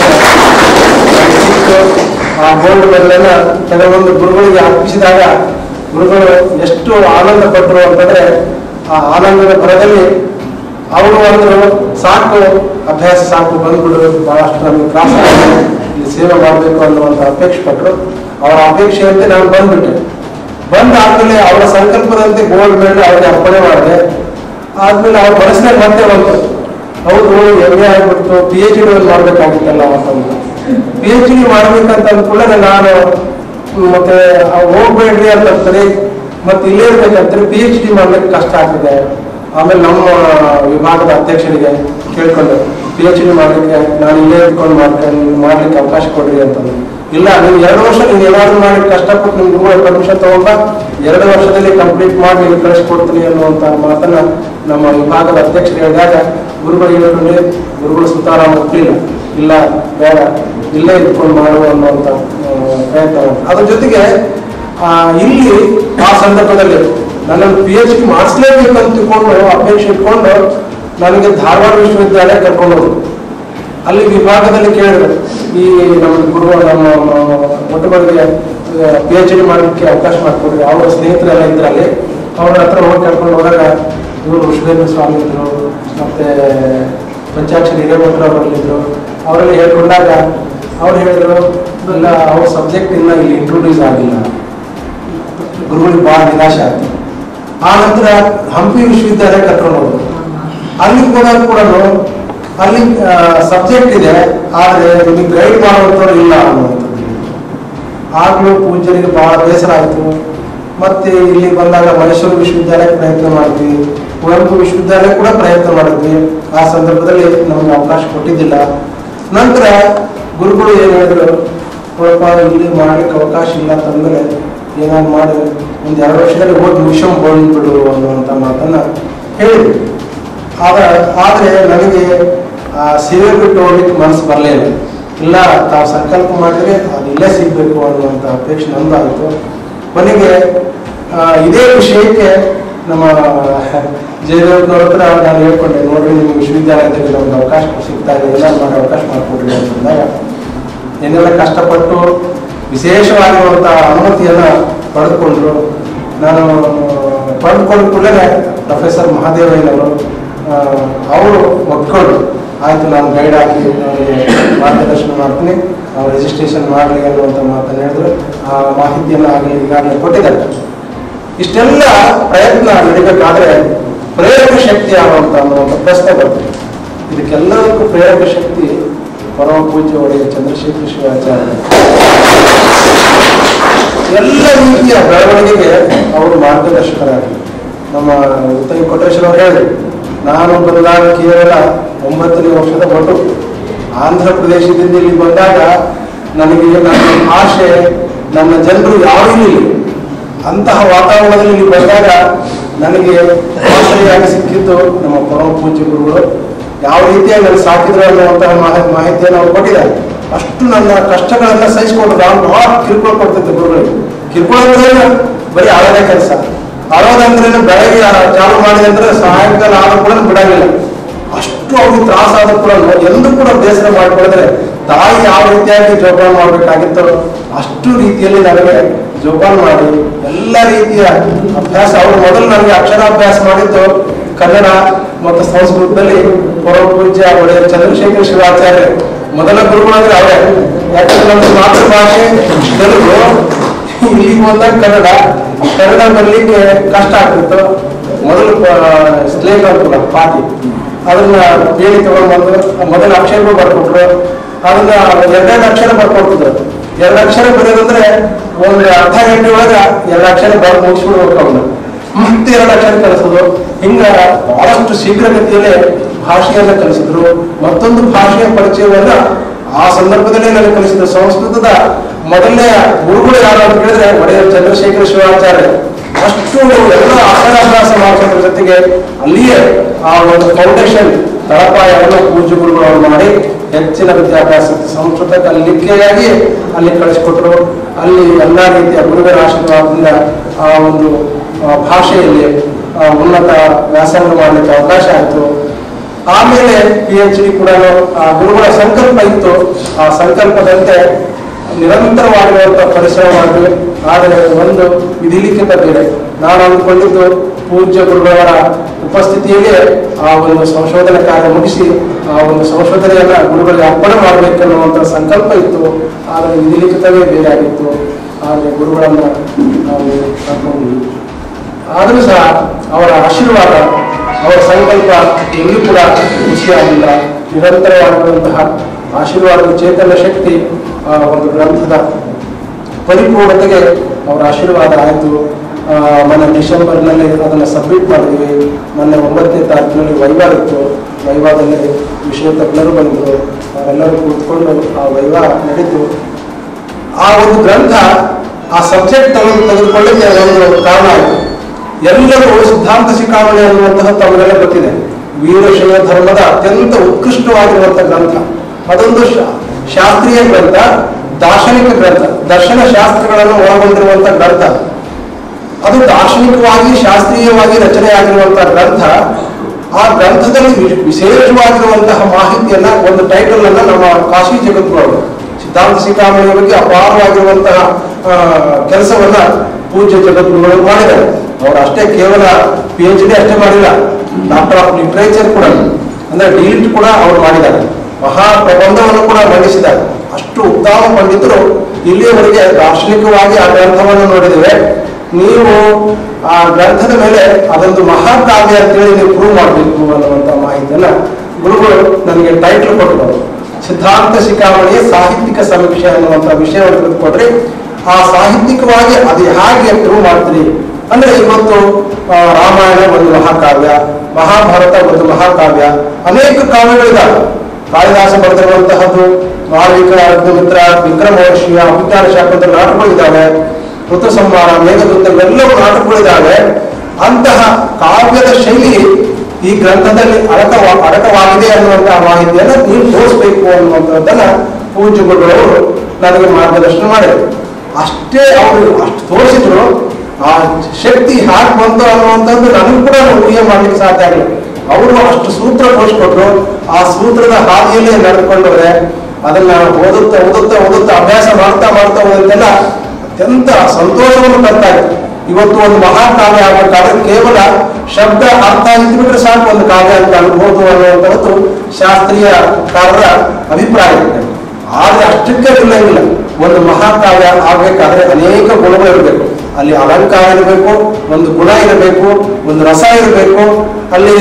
ಸಿಕ್ತು. ಆ ಗೋಲ್ಡ್ ಮೆಡಲ್ ಕೆಲವೊಂದು ಗುರುಗಳಿಗೆ ಅರ್ಪಿಸಿದಾಗ ಗುರುಗಳು ಎಷ್ಟು ಆನಂದ ಪಟ್ಟರು ಅಂತಂದ್ರೆ ಆ ಆನಂದದ ಭರದಲ್ಲಿ ಅವರು ಅಂದ್ರು ಸಾಕು ಅಭ್ಯಾಸ ಸಾಕು ಬಂದ್ಬಿಡು ಬಹಳಷ್ಟು ನಮಗೆ ತ್ರಾಸ ಆಗಿದೆ, ಇಲ್ಲಿ ಸೇವೆ ಮಾಡಬೇಕು ಅನ್ನುವಂಥ ಅಪೇಕ್ಷೆ ಪಟ್ಟರು ಅವರ ಅಪೇಕ್ಷೆಯಂತೆ ನಾನು ಬಂದ್ಬಿಟ್ಟೆ ಬಂದಾದ್ಮೇಲೆ ಅವರ ಸಂಕಲ್ಪದಂತೆ ಗೋಲ್ಡ್ ಮೆಡಲ್ ಅವರಿಗೆ ಅರ್ಪಣೆ ಮಾಡಿದೆ ಆದ್ಮೇಲೆ ಅವ್ರ ಮನಸ್ಸಿನಾಗ ಮತ್ತೆ ಬಂತು ಹೌದು ಎಮ್ ಎ ಆಗ್ಬಿಟ್ಟು ಪಿ ಎಚ್ ಡಿ ಮಾಡ್ಬೇಕಾಗಿತ್ತಲ್ಲ ಅಂತಂದು ಪಿ ಎಚ್ ಡಿ ಮಾಡ್ಬೇಕಂತ ಅಂದ್ಕೊಳ್ಳೆ ನಾನು ಮತ್ತೆ ಅವ್ ಹೋಗ್ಬೇಡ್ರಿ ಅಂತ ಅಂತಾರೆ ಮತ್ತೆ ಇಲ್ಲೇ ಇರ್ಬೇಕಂತಾರೆ ಪಿ ಎಚ್ ಡಿ ಮಾಡ್ಲಿಕ್ಕೆ ಕಷ್ಟ ಆಗ್ತಿದೆ ಆಮೇಲೆ ನಮ್ಮ ವಿಭಾಗದ ಅಧ್ಯಕ್ಷರಿಗೆ ಕೇಳ್ಕೊಂಡು ಪಿ ಎಚ್ ಡಿ ಮಾಡ್ಲಿಕ್ಕೆ ನಾನು ಇಲ್ಲೇ ಇಟ್ಕೊಂಡು ಮಾಡ್ಕೊಂಡು ಮಾಡ್ಲಿಕ್ಕೆ ಅವಕಾಶ ಕೊಡ್ರಿ ಅಂತಂದು ಇಲ್ಲ ನೀವು ಎರಡು ವರ್ಷ ನೀನು ಏನಾದ್ರು ಮಾಡಿ ಕಷ್ಟಪಟ್ಟು ನಿಮ್ ಗುರುಗಳ ಪರ್ಮಿಷನ್ ತಗೊಂಡ ಎರಡು ವರ್ಷದಲ್ಲಿ ಕಂಪ್ಲೀಟ್ ಮಾಡಿ ನೀವು ಕಳಿಸ್ಕೊಡ್ತೀನಿ ಅನ್ನುವಂತ ಮಾತನ್ನ ನಮ್ಮ ವಿಭಾಗದ ಅಧ್ಯಕ್ಷರು ಹೇಳಿದಾಗ ಗುರುಗಳು ಹೇಳ್ಕೊಂಡು ಗುರುಗಳು ಸುತಾರಾಮ್ ಒಪ್ಪಲಿಲ್ಲ ಇಲ್ಲ ಬೇಡ ಇಲ್ಲೇ ಇಟ್ಕೊಂಡು ಮಾಡು ಅನ್ನುವಂತ ಆ, ಪ್ರಯತ್ನ ಮಾಡ್ತಾರೆ. ಅದ್ರ ಜೊತೆಗೆ ಆ, ಇಲ್ಲಿ ಆ ಸಂದರ್ಭದಲ್ಲಿ ನನ್ನನ್ನು ಪಿ ಎಚ್ ಡಿ ಮಾಡಿಸ್ಲೇಬೇಕು ಅಂತ ತಿಳ್ಕೊಂಡು ಅಪೇಕ್ಷೆ ಇಟ್ಕೊಂಡು ನನಗೆ ಧಾರವಾಡ ವಿಶ್ವವಿದ್ಯಾಲಯ ಕರ್ಕೊಂಡು ಹೋದ್ರು ಅಲ್ಲಿ ವಿಭಾಗದಲ್ಲಿ ಕೇಳಿದ್ರು ಈ ನಮ್ಮ ಗುರು ನಮ್ಮ ಒಟ್ಟುಗಳಿಗೆ ಪಿ ಎಚ್ ಡಿ ಮಾಡಲಿಕ್ಕೆ ಅವಕಾಶ ಮಾಡಿಕೊಡ್ರಿ ಅವರ ಸ್ನೇಹಿತರೆಲ್ಲ ಇದ್ರು ಅಲ್ಲಿ ಅವ್ರ ಹತ್ರ ಹೋಗಿ ಕರ್ಕೊಂಡು ಹೋದಾಗ ಇವರು ವಿಶ್ವೇಂದ್ರ ಸ್ವಾಮಿ ಇದ್ರು ಮತ್ತೆ ಪಂಚಾಕ್ಷರಿ ಹಿರೇಮಠರು ಅವರಲ್ಲಿದ್ರು ಅವರಲ್ಲಿ ಹೇಳ್ಕೊಂಡಾಗ ಅವ್ರು ಹೇಳಿದ್ರು ಇಲ್ಲ ಅವ್ರ ಸಬ್ಜೆಕ್ಟ್ ಇನ್ನ ಇಲ್ಲಿ ಇಂಟ್ರೊಡ್ಯೂಸ್ ಆಗಿಲ್ಲ ಗುರುಗಳಿಗೆ ಬಹಳ ನಿರಾಶೆ ಆಯ್ತು ಆ ನಂತರ ಹಂಪಿ ವಿಶ್ವವಿದ್ಯಾಲಯ ಕರ್ಕೊಂಡು ಹೋದ್ರು ಅಲ್ಲಿ ಹೋದಾಗ ಕೂಡ ಅಲ್ಲಿ ಸಬ್ಜೆಕ್ಟ್ ಇದೆ ಆದ್ರೆ ನಿಮಗೆ ಗೈಡ್ ಮಾಡುವಂಥವ್ರು ಇಲ್ಲ ಅನ್ನುವಂಥದ್ದು ಆಗ್ಲೂ ಪೂಜ್ಯರಿಗೆ ಬಹಳ ಬೇಸರ ಆಯಿತು ಮತ್ತೆ ಇಲ್ಲಿ ಬಂದಾಗ ಮೈಸೂರು ವಿಶ್ವವಿದ್ಯಾಲಯ ಪ್ರಯತ್ನ ಮಾಡಿದ್ವಿ ಕುವೆಂಪು ವಿಶ್ವವಿದ್ಯಾಲಯ ಕೂಡ ಪ್ರಯತ್ನ ಮಾಡಿದ್ವಿ ಆ ಸಂದರ್ಭದಲ್ಲಿ ನಮಗೆ ಅವಕಾಶ ಕೊಟ್ಟಿದ್ದಿಲ್ಲ ನಂತರ ಗುರುಗಳು ಏನು ಹೇಳಿದ್ರು ನೋಡಪ್ಪ ಇಲ್ಲಿ ಮಾಡ್ಲಿಕ್ಕೆ ಅವಕಾಶ ಇಲ್ಲ ತಂದ್ರೆ ಏನಾದ್ರು ಮಾಡಿ ಒಂದು ಎರಡು ವರ್ಷದಲ್ಲಿ ಹೋಗಿ ಮುಗಿಸ್ಕೊಂಡ್ ಬಂದ್ಬಿಡು ಅನ್ನುವಂಥ ಮಾತನ್ನ ಹೇಳಿದ್ರು ಆದ ಆದರೆ ನನಗೆ ಆ ಸೇವೆ ಬಿಟ್ಟು ಹೋಗ್ಲಿಕ್ಕೆ ಮನಸ್ಸು ಬರಲಿಲ್ಲ ಇಲ್ಲ ತಾವು ಸಂಕಲ್ಪ ಮಾಡಿದ್ರೆ ಅದು ಇಲ್ಲೇ ಸಿಗಬೇಕು ಅನ್ನುವಂಥ ಅಪೇಕ್ಷೆ ನಂದಾಯಿತು ಕೊನೆಗೆ ಆ, ಇದೇ ವಿಷಯಕ್ಕೆ ನಮ್ಮ ಜಯದೇವ್ನವ್ರ ಹತ್ರ ನಾನು ಹೇಳ್ಕೊಂಡೆ ನೋಡ್ರಿ ನಿಮ್ಗೆ ವಿಶ್ವವಿದ್ಯಾಲಯದಲ್ಲಿ ಒಂದು ಅವಕಾಶ ಸಿಗ್ತಾ ಇದೆ ಎಲ್ಲ ಮಾಡಿ ಅವಕಾಶ ಮಾಡಿಕೊಡ್ರಿ ಅಂತಂದಾಗ ಏನೆಲ್ಲ ಕಷ್ಟಪಟ್ಟು ವಿಶೇಷವಾಗಿರುವಂಥ ಅನುಮತಿಯನ್ನು ಪಡೆದುಕೊಂಡ್ರು ನಾನು ಪಡೆದುಕೊಂಡ ಕೂಡಲೇ ಪ್ರೊಫೆಸರ್ ಮಹಾದೇವಯ್ಯನವರು ಆ, ಅವರು ಒಪ್ಕೊಂಡು ಆಯ್ತು ನಾನು ಗೈಡ್ ಹಾಕಿ ಅವರಿಗೆ ಮಾರ್ಗದರ್ಶನ ಮಾಡ್ತೀನಿ ನಾವು ರಿಜಿಸ್ಟ್ರೇಷನ್ ಮಾಡಲಿ ಅನ್ನುವಂಥ ಮಾತನ್ನು ಹೇಳಿದ್ರು ಆ ಮಾಹಿತಿಯನ್ನು ಆಗಲಿ ಈಗಾಗಲೇ ಕೊಟ್ಟಿದ್ದಾರೆ ಇಷ್ಟೆಲ್ಲ ಪ್ರಯತ್ನ ನಡಿಬೇಕಾದ್ರೆ ಪ್ರೇರಕ ಶಕ್ತಿ ಯಾವಂತ ಅನ್ನುವಂಥ ಪ್ರಶ್ನೆ ಬರ್ತದೆ ಇದಕ್ಕೆಲ್ಲದಕ್ಕೂ ಪ್ರೇರಕ ಶಕ್ತಿ ಪರಮ ಪೂಜ್ಯ ಒಡೆಯ ಚಂದ್ರಶೇಖರ ಶಿವಾಚಾರ್ಯ ಎಲ್ಲ ರೀತಿಯ ಬೆಳವಣಿಗೆಗೆ ಅವರು ಮಾರ್ಗದರ್ಶಕರಾಗಿ ನಮ್ಮ ಉತ್ತಮ ಕೊಟ್ರೇಶ್ವರ ಅವರು ಹೇಳಿದ್ರು ನಾನು ಬಂದಾಗ ಕೇವಲ ಒಂಬತ್ತನೇ ವರ್ಷದ ಮಗು ಆಂಧ್ರ ಪ್ರದೇಶದಿಂದ ಇಲ್ಲಿ ಬಂದಾಗ ನನಗೆ ನನ್ನ ಭಾಷೆ ನನ್ನ ಜನರು ಯಾರೂ ಇಲ್ಲ ಅಂತಹ ವಾತಾವರಣದಲ್ಲಿ ಇಲ್ಲಿ ಬಂದಾಗ ನನಗೆ ಆಶ್ರಯಾಗಿ ಸಿಕ್ಕಿದ್ದು ನಮ್ಮ ಪರಮ ಪೂಜ್ಯ ಗುರುಗಳು ಯಾವ ರೀತಿಯಾಗಿ ನನಗೆ ಸಾಕಿದ್ರು ಅನ್ನುವಂತಹ ಮಾಹಿ ಮಾಹಿತಿಯನ್ನು ಅವ್ರು ಕೊಟ್ಟಿದ್ದಾರೆ ಅಷ್ಟು ನನ್ನ ಕಷ್ಟಗಳನ್ನ ಸಹಿಸಿಕೊಂಡು ನಾನು ಬಹಳ ಕಿರುಕುಳ ಕೊಡ್ತಿದ್ದೆ ಗುರುಗಳಿಗೆ ಕಿರುಕುಳ ಅಂದ್ರೆ ಬರೀ ಆಳೋದೇ ಕೆಲಸ ಆಳೋದಂದ್ರೆ ಬೆಳಗ್ಗೆ ಆ- ಚಾಲು ಮಾಡಿದೆ ಅಂದ್ರೆ ಸಾಯಂಕಾಲ ಆದ್ರೂ ಕೂಡ ಬಿಡಂಗಿಲ್ಲ ಅಷ್ಟು ಅವ್ರಿಗೆ ತ್ರಾಸ ಆದ್ರೂ ಕೂಡ ಎಂದೂ ಕೂಡ ಬೇಸರ ಮಾಡಿಕೊಳ್ಳಿದ್ರೆ ತಾಯಿ ಯಾವ ರೀತಿಯಾಗಿ ಜೋಪಾನ ಮಾಡಬೇಕಾಗಿತ್ತೋ ಅಷ್ಟು ರೀತಿಯಲ್ಲಿ ನನಗೆ ಜೋಪಾನ ಮಾಡಿ ಎಲ್ಲ ರೀತಿಯ ಅಭ್ಯಾಸ ಅವರು ಮೊದಲು ನನಗೆ ಅಕ್ಷರಾಭ್ಯಾಸ ಮಾಡಿದ್ದು ಕನ್ನಡ ಮತ್ತು ಸಂಸ್ಕೃತದಲ್ಲಿ ಪರಮ ಪೂಜ್ಯ ಒಡೆಯ ಚಂದ್ರಶೇಖರ ಶಿವಾಚಾರ್ಯ ಮೊದಲ ಗುರುಗಳಂದ್ರೆ ಅವರೇ ಯಾಕಂದ್ರೆ ನಮ್ಮ ಮಾತೃಭಾಷೆ ತೆಲುಗು ಇಲ್ಲಿಗೆ ಬಂದಾಗ ಕನ್ನಡ ಕನ್ನಡ ಬರಲಿಕ್ಕೆ ಕಷ್ಟ ಆಗ್ತಿತ್ತು ಮೊದಲು ಸ್ಲೇಟ್ ಅಂತಲ್ಲ ಪಾಟಿ ಅದನ್ನ ಬೇಲಿ ತಗೊಂಡ್ಬಂದು ಮೊದಲ ಅಕ್ಷರಗಳು ಬರ್ಕೊಟ್ರು ಅದನ್ನ ಎರಡೆರಡು ಅಕ್ಷರ ಬರ್ಕೊಡ್ತಿದ್ರು ಎರಡು ಅಕ್ಷರ ಬರೆಯೋದಂದ್ರೆ ಒಂದು ಅರ್ಧ ಗಂಟೆ ಒಳಗ ಎರಡು ಅಕ್ಷರ ಬರೆದು ಮುಗಿಸ್ಬಿಡ್ಬೇಕು ಅವನ್ನ ಮತ್ತೆ ಎರಡು ಅಕ್ಷರ ಕಲಿಸೋದು ಹಿಂಗ ಬಹಳಷ್ಟು ಶೀಘ್ರಗತಿಯಲ್ಲೇ ಭಾಷೆಯನ್ನ ಕಲಿಸಿದ್ರು ಮತ್ತೊಂದು ಭಾಷೆಯ ಪರಿಚಯವನ್ನ ಆ ಸಂದರ್ಭದಲ್ಲೇ ನನಗೆ ಕಲಿಸಿದ್ರು ಸಂಸ್ಕೃತದ ಮೊದಲನೇ ಗುರುಗಳು ಯಾರು ಅಂತ ಹೇಳಿದ್ರೆ ಒಡೆಯ ಚಂದ್ರಶೇಖರ ಶಿವಾಚಾರ್ಯ ಅಷ್ಟು ಎಲ್ಲ ಅಕ್ಷರಾಭ್ಯಾಸ ಮಾಡೋದ್ರ ಜೊತೆಗೆ ಅಲ್ಲಿಯೇ ಆ ಒಂದು ಫೌಂಡೇಶನ್ ತಳಪಾಯವನ್ನು ಪೂಜ್ಯ ಗುರುಗಳು ಮಾಡಿ ಹೆಚ್ಚಿನ ವಿದ್ಯಾಭ್ಯಾಸ ಸಂಸ್ಕೃತ ಕಲಿಕೆಯಾಗಿ ಅಲ್ಲಿ ಕಳಿಸ್ಕೊಟ್ರು ಅಲ್ಲಿ ಎಲ್ಲ ರೀತಿಯ ಗುರುಗಳ ಆಶೀರ್ವಾದದಿಂದ ಆ ಒಂದು ಆ, ಭಾಷೆಯಲ್ಲಿ ಆ, ಉನ್ನತ ವ್ಯಾಸಂಗ ಮಾಡಲಿಕ್ಕೆ ಅವಕಾಶ ಆಯಿತು ಆಮೇಲೆ ಪಿ ಎಚ್ ಡಿ ಕೂಡ ಆ ಗುರುಗಳ ಸಂಕಲ್ಪ ಇತ್ತು ಆ ಸಂಕಲ್ಪದಂತೆ ನಿರಂತರವಾಗಿರುವಂತಹ ಪರಿಶ್ರಮ ಮಾಡಿದ್ವಿ ಆದರೆ ಒಂದು ವಿಧಿಲಿಖಿತ ಬೇರೆ ನಾನು ಅಂದುಕೊಂಡಿದ್ದು ಪೂಜ್ಯ ಗುರುಗಳವರ ಉಪಸ್ಥಿತಿಯಲ್ಲೇ ಆ ಒಂದು ಸಂಶೋಧನೆ ಕಾರ್ಯ ಮುಗಿಸಿ ಆ ಒಂದು ಸಂಶೋಧನೆಯನ್ನ ಗುರುಗಳಿಗೆ ಅರ್ಪಣೆ ಮಾಡಬೇಕನ್ನುವಂಥ ಸಂಕಲ್ಪ ಇತ್ತು ಆದರೆ ವಿಧಿಲಿಖಿತವೇ ಬೇರೆ ಆಗಿತ್ತು ಆದರೆ ಗುರುಗಳನ್ನ ನಾವು ಕರ್ಕೊಂಡ್ವಿ ಆದರೂ ಸಹ ಅವರ ಆಶೀರ್ವಾದ ಅವರ ಸಂಕಲ್ಪ ಎಲ್ಲಿ ಕೂಡ ಖುಷಿಯಾಗಿಲ್ಲ ನಿರಂತರವಾಗಿರುವಂತಹ ಆಶೀರ್ವಾದದ ಚೇತನ ಶಕ್ತಿ ಆ ಒಂದು ಗ್ರಂಥದ ಪರಿಪೂರ್ಣತೆಗೆ ಅವರ ಆಶೀರ್ವಾದ ಆಯಿತು ಮೊನ್ನೆ ಡಿಸೆಂಬರ್ನಲ್ಲಿ ಅದನ್ನು ಸಬ್ಮಿಟ್ ಮಾಡಿದ್ವಿ ಮೊನ್ನೆ ಒಂಬತ್ತನೇ ತಾರೀಕಿನಲ್ಲಿ ವೈವಾ ಇತ್ತು ವೈವಾದಲ್ಲಿ ವಿಷಯ ತಜ್ಞರು ಬಂದರು ಅವರೆಲ್ಲರೂ ಕೂತ್ಕೊಂಡು ಆ ವೈವಾ ನಡೀತು ಆ ಒಂದು ಗ್ರಂಥ ಆ ಸಬ್ಜೆಕ್ಟ್ ತೆಗೆದು ತೆಗೆದುಕೊಳ್ಳಿಕ್ಕೆ ಒಂದು ಕಾರಣ ಆಯಿತು ಎಲ್ಲರೂ ಸಿದ್ಧಾಂತ ಶಿಖಾಮಣಿ ಅನ್ನುವಂತಹ ತಮಗೆಲ್ಲ ಗೊತ್ತಿದೆ ವೀರಶೈವ ಧರ್ಮದ ಅತ್ಯಂತ ಉತ್ಕೃಷ್ಟವಾಗಿರುವಂತಹ ಗ್ರಂಥ ಅದೊಂದು ಶಾ- ಶಾಸ್ತ್ರೀಯ ಗ್ರಂಥ ದಾರ್ಶನಿಕ ಗ್ರಂಥ ದರ್ಶನ ಶಾಸ್ತ್ರಗಳನ್ನು ಒಳಗೊಂಡಿರುವಂತಹ ಗ್ರಂಥ ಅದು ದಾರ್ಶನಿಕವಾಗಿ ಶಾಸ್ತ್ರೀಯವಾಗಿ ರಚನೆಯಾಗಿರುವಂತಹ ಗ್ರಂಥ ಆ ಗ್ರಂಥದಲ್ಲಿ ವಿ- ವಿಶೇಷವಾಗಿರುವಂತಹ ಮಾಹಿತಿಯನ್ನ ಒಂದು ಟೈಟಲ್ ಅನ್ನ ನಮ್ಮ ಕಾಶಿ ಜಗದ್ಗುರು ಸಿದ್ಧಾಂತ ಶಿಖಾಮಣಿಯ ಬಗ್ಗೆ ಅಪಾರವಾಗಿರುವಂತಹ ಆ, ಕೆಲಸವನ್ನ ಪೂಜ್ಯ ಜಗದ್ಗುರುಗಳು ಮಾಡಿದ್ದಾರೆ ಅವರು ಅಷ್ಟೇ ಕೇವಲ ಪಿ ಎಚ್ ಡಿ ಅಷ್ಟೇ ಮಾಡಿಲ್ಲ ಡಾಕ್ಟರ್ ಆಫ್ ಲಿಟರೇಚರ್ ಕೂಡ ಅಂದ್ರೆ ಡಿಲಿಟ್ ಕೂಡ ಅವರು ಮಾಡಿದ್ದಾರೆ ಮಹಾ ಪ್ರಬಂಧವನ್ನು ಕೂಡ ಮಂಡಿಸಿದ್ದಾರೆ ಅಷ್ಟು ಉತ್ತಮ ಪಂಡಿತರು ಇಲ್ಲಿಯವರೆಗೆ ದಾರ್ಶನಿಕವಾಗಿ ಆ ಗ್ರಂಥವನ್ನು ನೋಡಿದ್ದೇವೆ ನೀವು ಆ ಗ್ರಂಥದ ಮೇಲೆ ಅದೊಂದು ಮಹಾಕಾವ್ಯ ಅಂತೇಳಿ ನೀವು ಪ್ರೂವ್ ಮಾಡಬೇಕು ಅನ್ನುವಂಥ ಮಾಹಿತಿಯನ್ನ ಗುರುಗಳು ನನಗೆ ಟೈಟಲ್ ಕೊಟ್ಟರು ಸಿದ್ಧಾಂತ ಶಿಖಾಮಣಿಯ ಸಾಹಿತ್ಯಿಕ ಸಮೀಕ್ಷೆ ಅನ್ನುವಂಥ ವಿಷಯವನ್ನು ತೆಗೆದುಕೊಂಡ್ರೆ ಆ ಸಾಹಿತ್ಯಿಕವಾಗಿ ಅದು ಹೇಗೆ ಪ್ರೂವ್ ಮಾಡ್ತೀರಿ ಅಂದ್ರೆ ಇವತ್ತು ಆ, ರಾಮಾಯಣ ಒಂದು ಮಹಾಕಾವ್ಯ ಮಹಾಭಾರತ ಒಂದು ಮಹಾಕಾವ್ಯ ಅನೇಕ ಕಾವ್ಯಗಳಿದ್ದಾವೆ ಕಾಳಿದಾಸ ಬರೆದಿರುವಂತಹದ್ದು ಮಾಳವಿಕ ಅಗ್ನಿಮಿತ್ರ ವಿಕ್ರಮ ಮಹರ್ಷಿಯ ಅಭಿಜ್ಞಾನ ಶಾಖದ ನಾಟಕಗಳಿದ್ದಾವೆ ಋತು ಸಂಹಾರ ಮೇಘದೂತ ಇವೆಲ್ಲವೂ ನಾಟಕಗಳಿದ್ದಾವೆ ಅಂತಹ ಕಾವ್ಯದ ಶೈಲಿ ಈ ಗ್ರಂಥದಲ್ಲಿ ಅಡಕ ಅಡಕವಾಗಿದೆ ಅನ್ನುವಂತಹ ಮಾಹಿತಿಯನ್ನು ನೀವು ತೋರಿಸ್ಬೇಕು ಅನ್ನುವಂಥದ್ದನ್ನ ಪೂಜ್ಯ ಗುರುಗಳವರು ನನಗೆ ಮಾರ್ಗದರ್ಶನ ಮಾಡಿದರು ಅಷ್ಟೇ ಅವರು ಅಷ್ಟು ತೋರಿಸಿದ್ರು ಆ ಶಕ್ತಿ ಹ್ಯಾಕ್ ಬಂತು ಅನ್ನುವಂಥದ್ದು ನನಗೂ ಕೂಡ ಊಹೆ ಮಾಡ್ಲಿಕ್ಕೆ ಸಾಧ್ಯ ಆಗಲಿಲ್ಲ ಅವರು ಅಷ್ಟು ಸೂತ್ರ ತೋರಿಸ್ಕೊಟ್ರು ಆ ಸೂತ್ರದ ಹಾದಿಯಲ್ಲೇ ನಡೆದುಕೊಂಡ್ರೆ ಅದನ್ನ ಓದುತ್ತಾ ಓದುತ್ತಾ ಓದುತ್ತಾ ಅಭ್ಯಾಸ ಮಾಡ್ತಾ ಮಾಡ್ತಾ ಹೋದಂತೆಲ್ಲ ಅತ್ಯಂತ ಸಂತೋಷವನ್ನು ತರ್ತಾ ಇತ್ತು ಇವತ್ತು ಒಂದು ಮಹಾಕಾವ್ಯ ಆಗಬೇಕಾದ್ರೆ ಕೇವಲ ಶಬ್ದ ಅರ್ಥ ಇದ್ಬಿಟ್ರೆ ಸಾಕು ಒಂದು ಕಾವ್ಯ ಅಂತ ಅನ್ಬೋದು ಅನ್ನುವಂಥದ್ದು ಶಾಸ್ತ್ರೀಯ ಕಾರರ ಅಭಿಪ್ರಾಯ ಇದೆ ಆದ್ರೆ ಅಷ್ಟಕ್ಕೆ ನಿಲ್ಲಂಗಿಲ್ಲ ಒಂದು ಮಹಾಕಾವ್ಯ ಆಗ್ಬೇಕಾದ್ರೆ ಅನೇಕ ಗುಣಗಳು ಇರಬೇಕು ಅಲ್ಲಿ ಅಲಂಕಾರ ಇರಬೇಕು ಒಂದು ಗುಣ ಇರಬೇಕು ಒಂದು ರಸ ಇರಬೇಕು ಅಲ್ಲಿ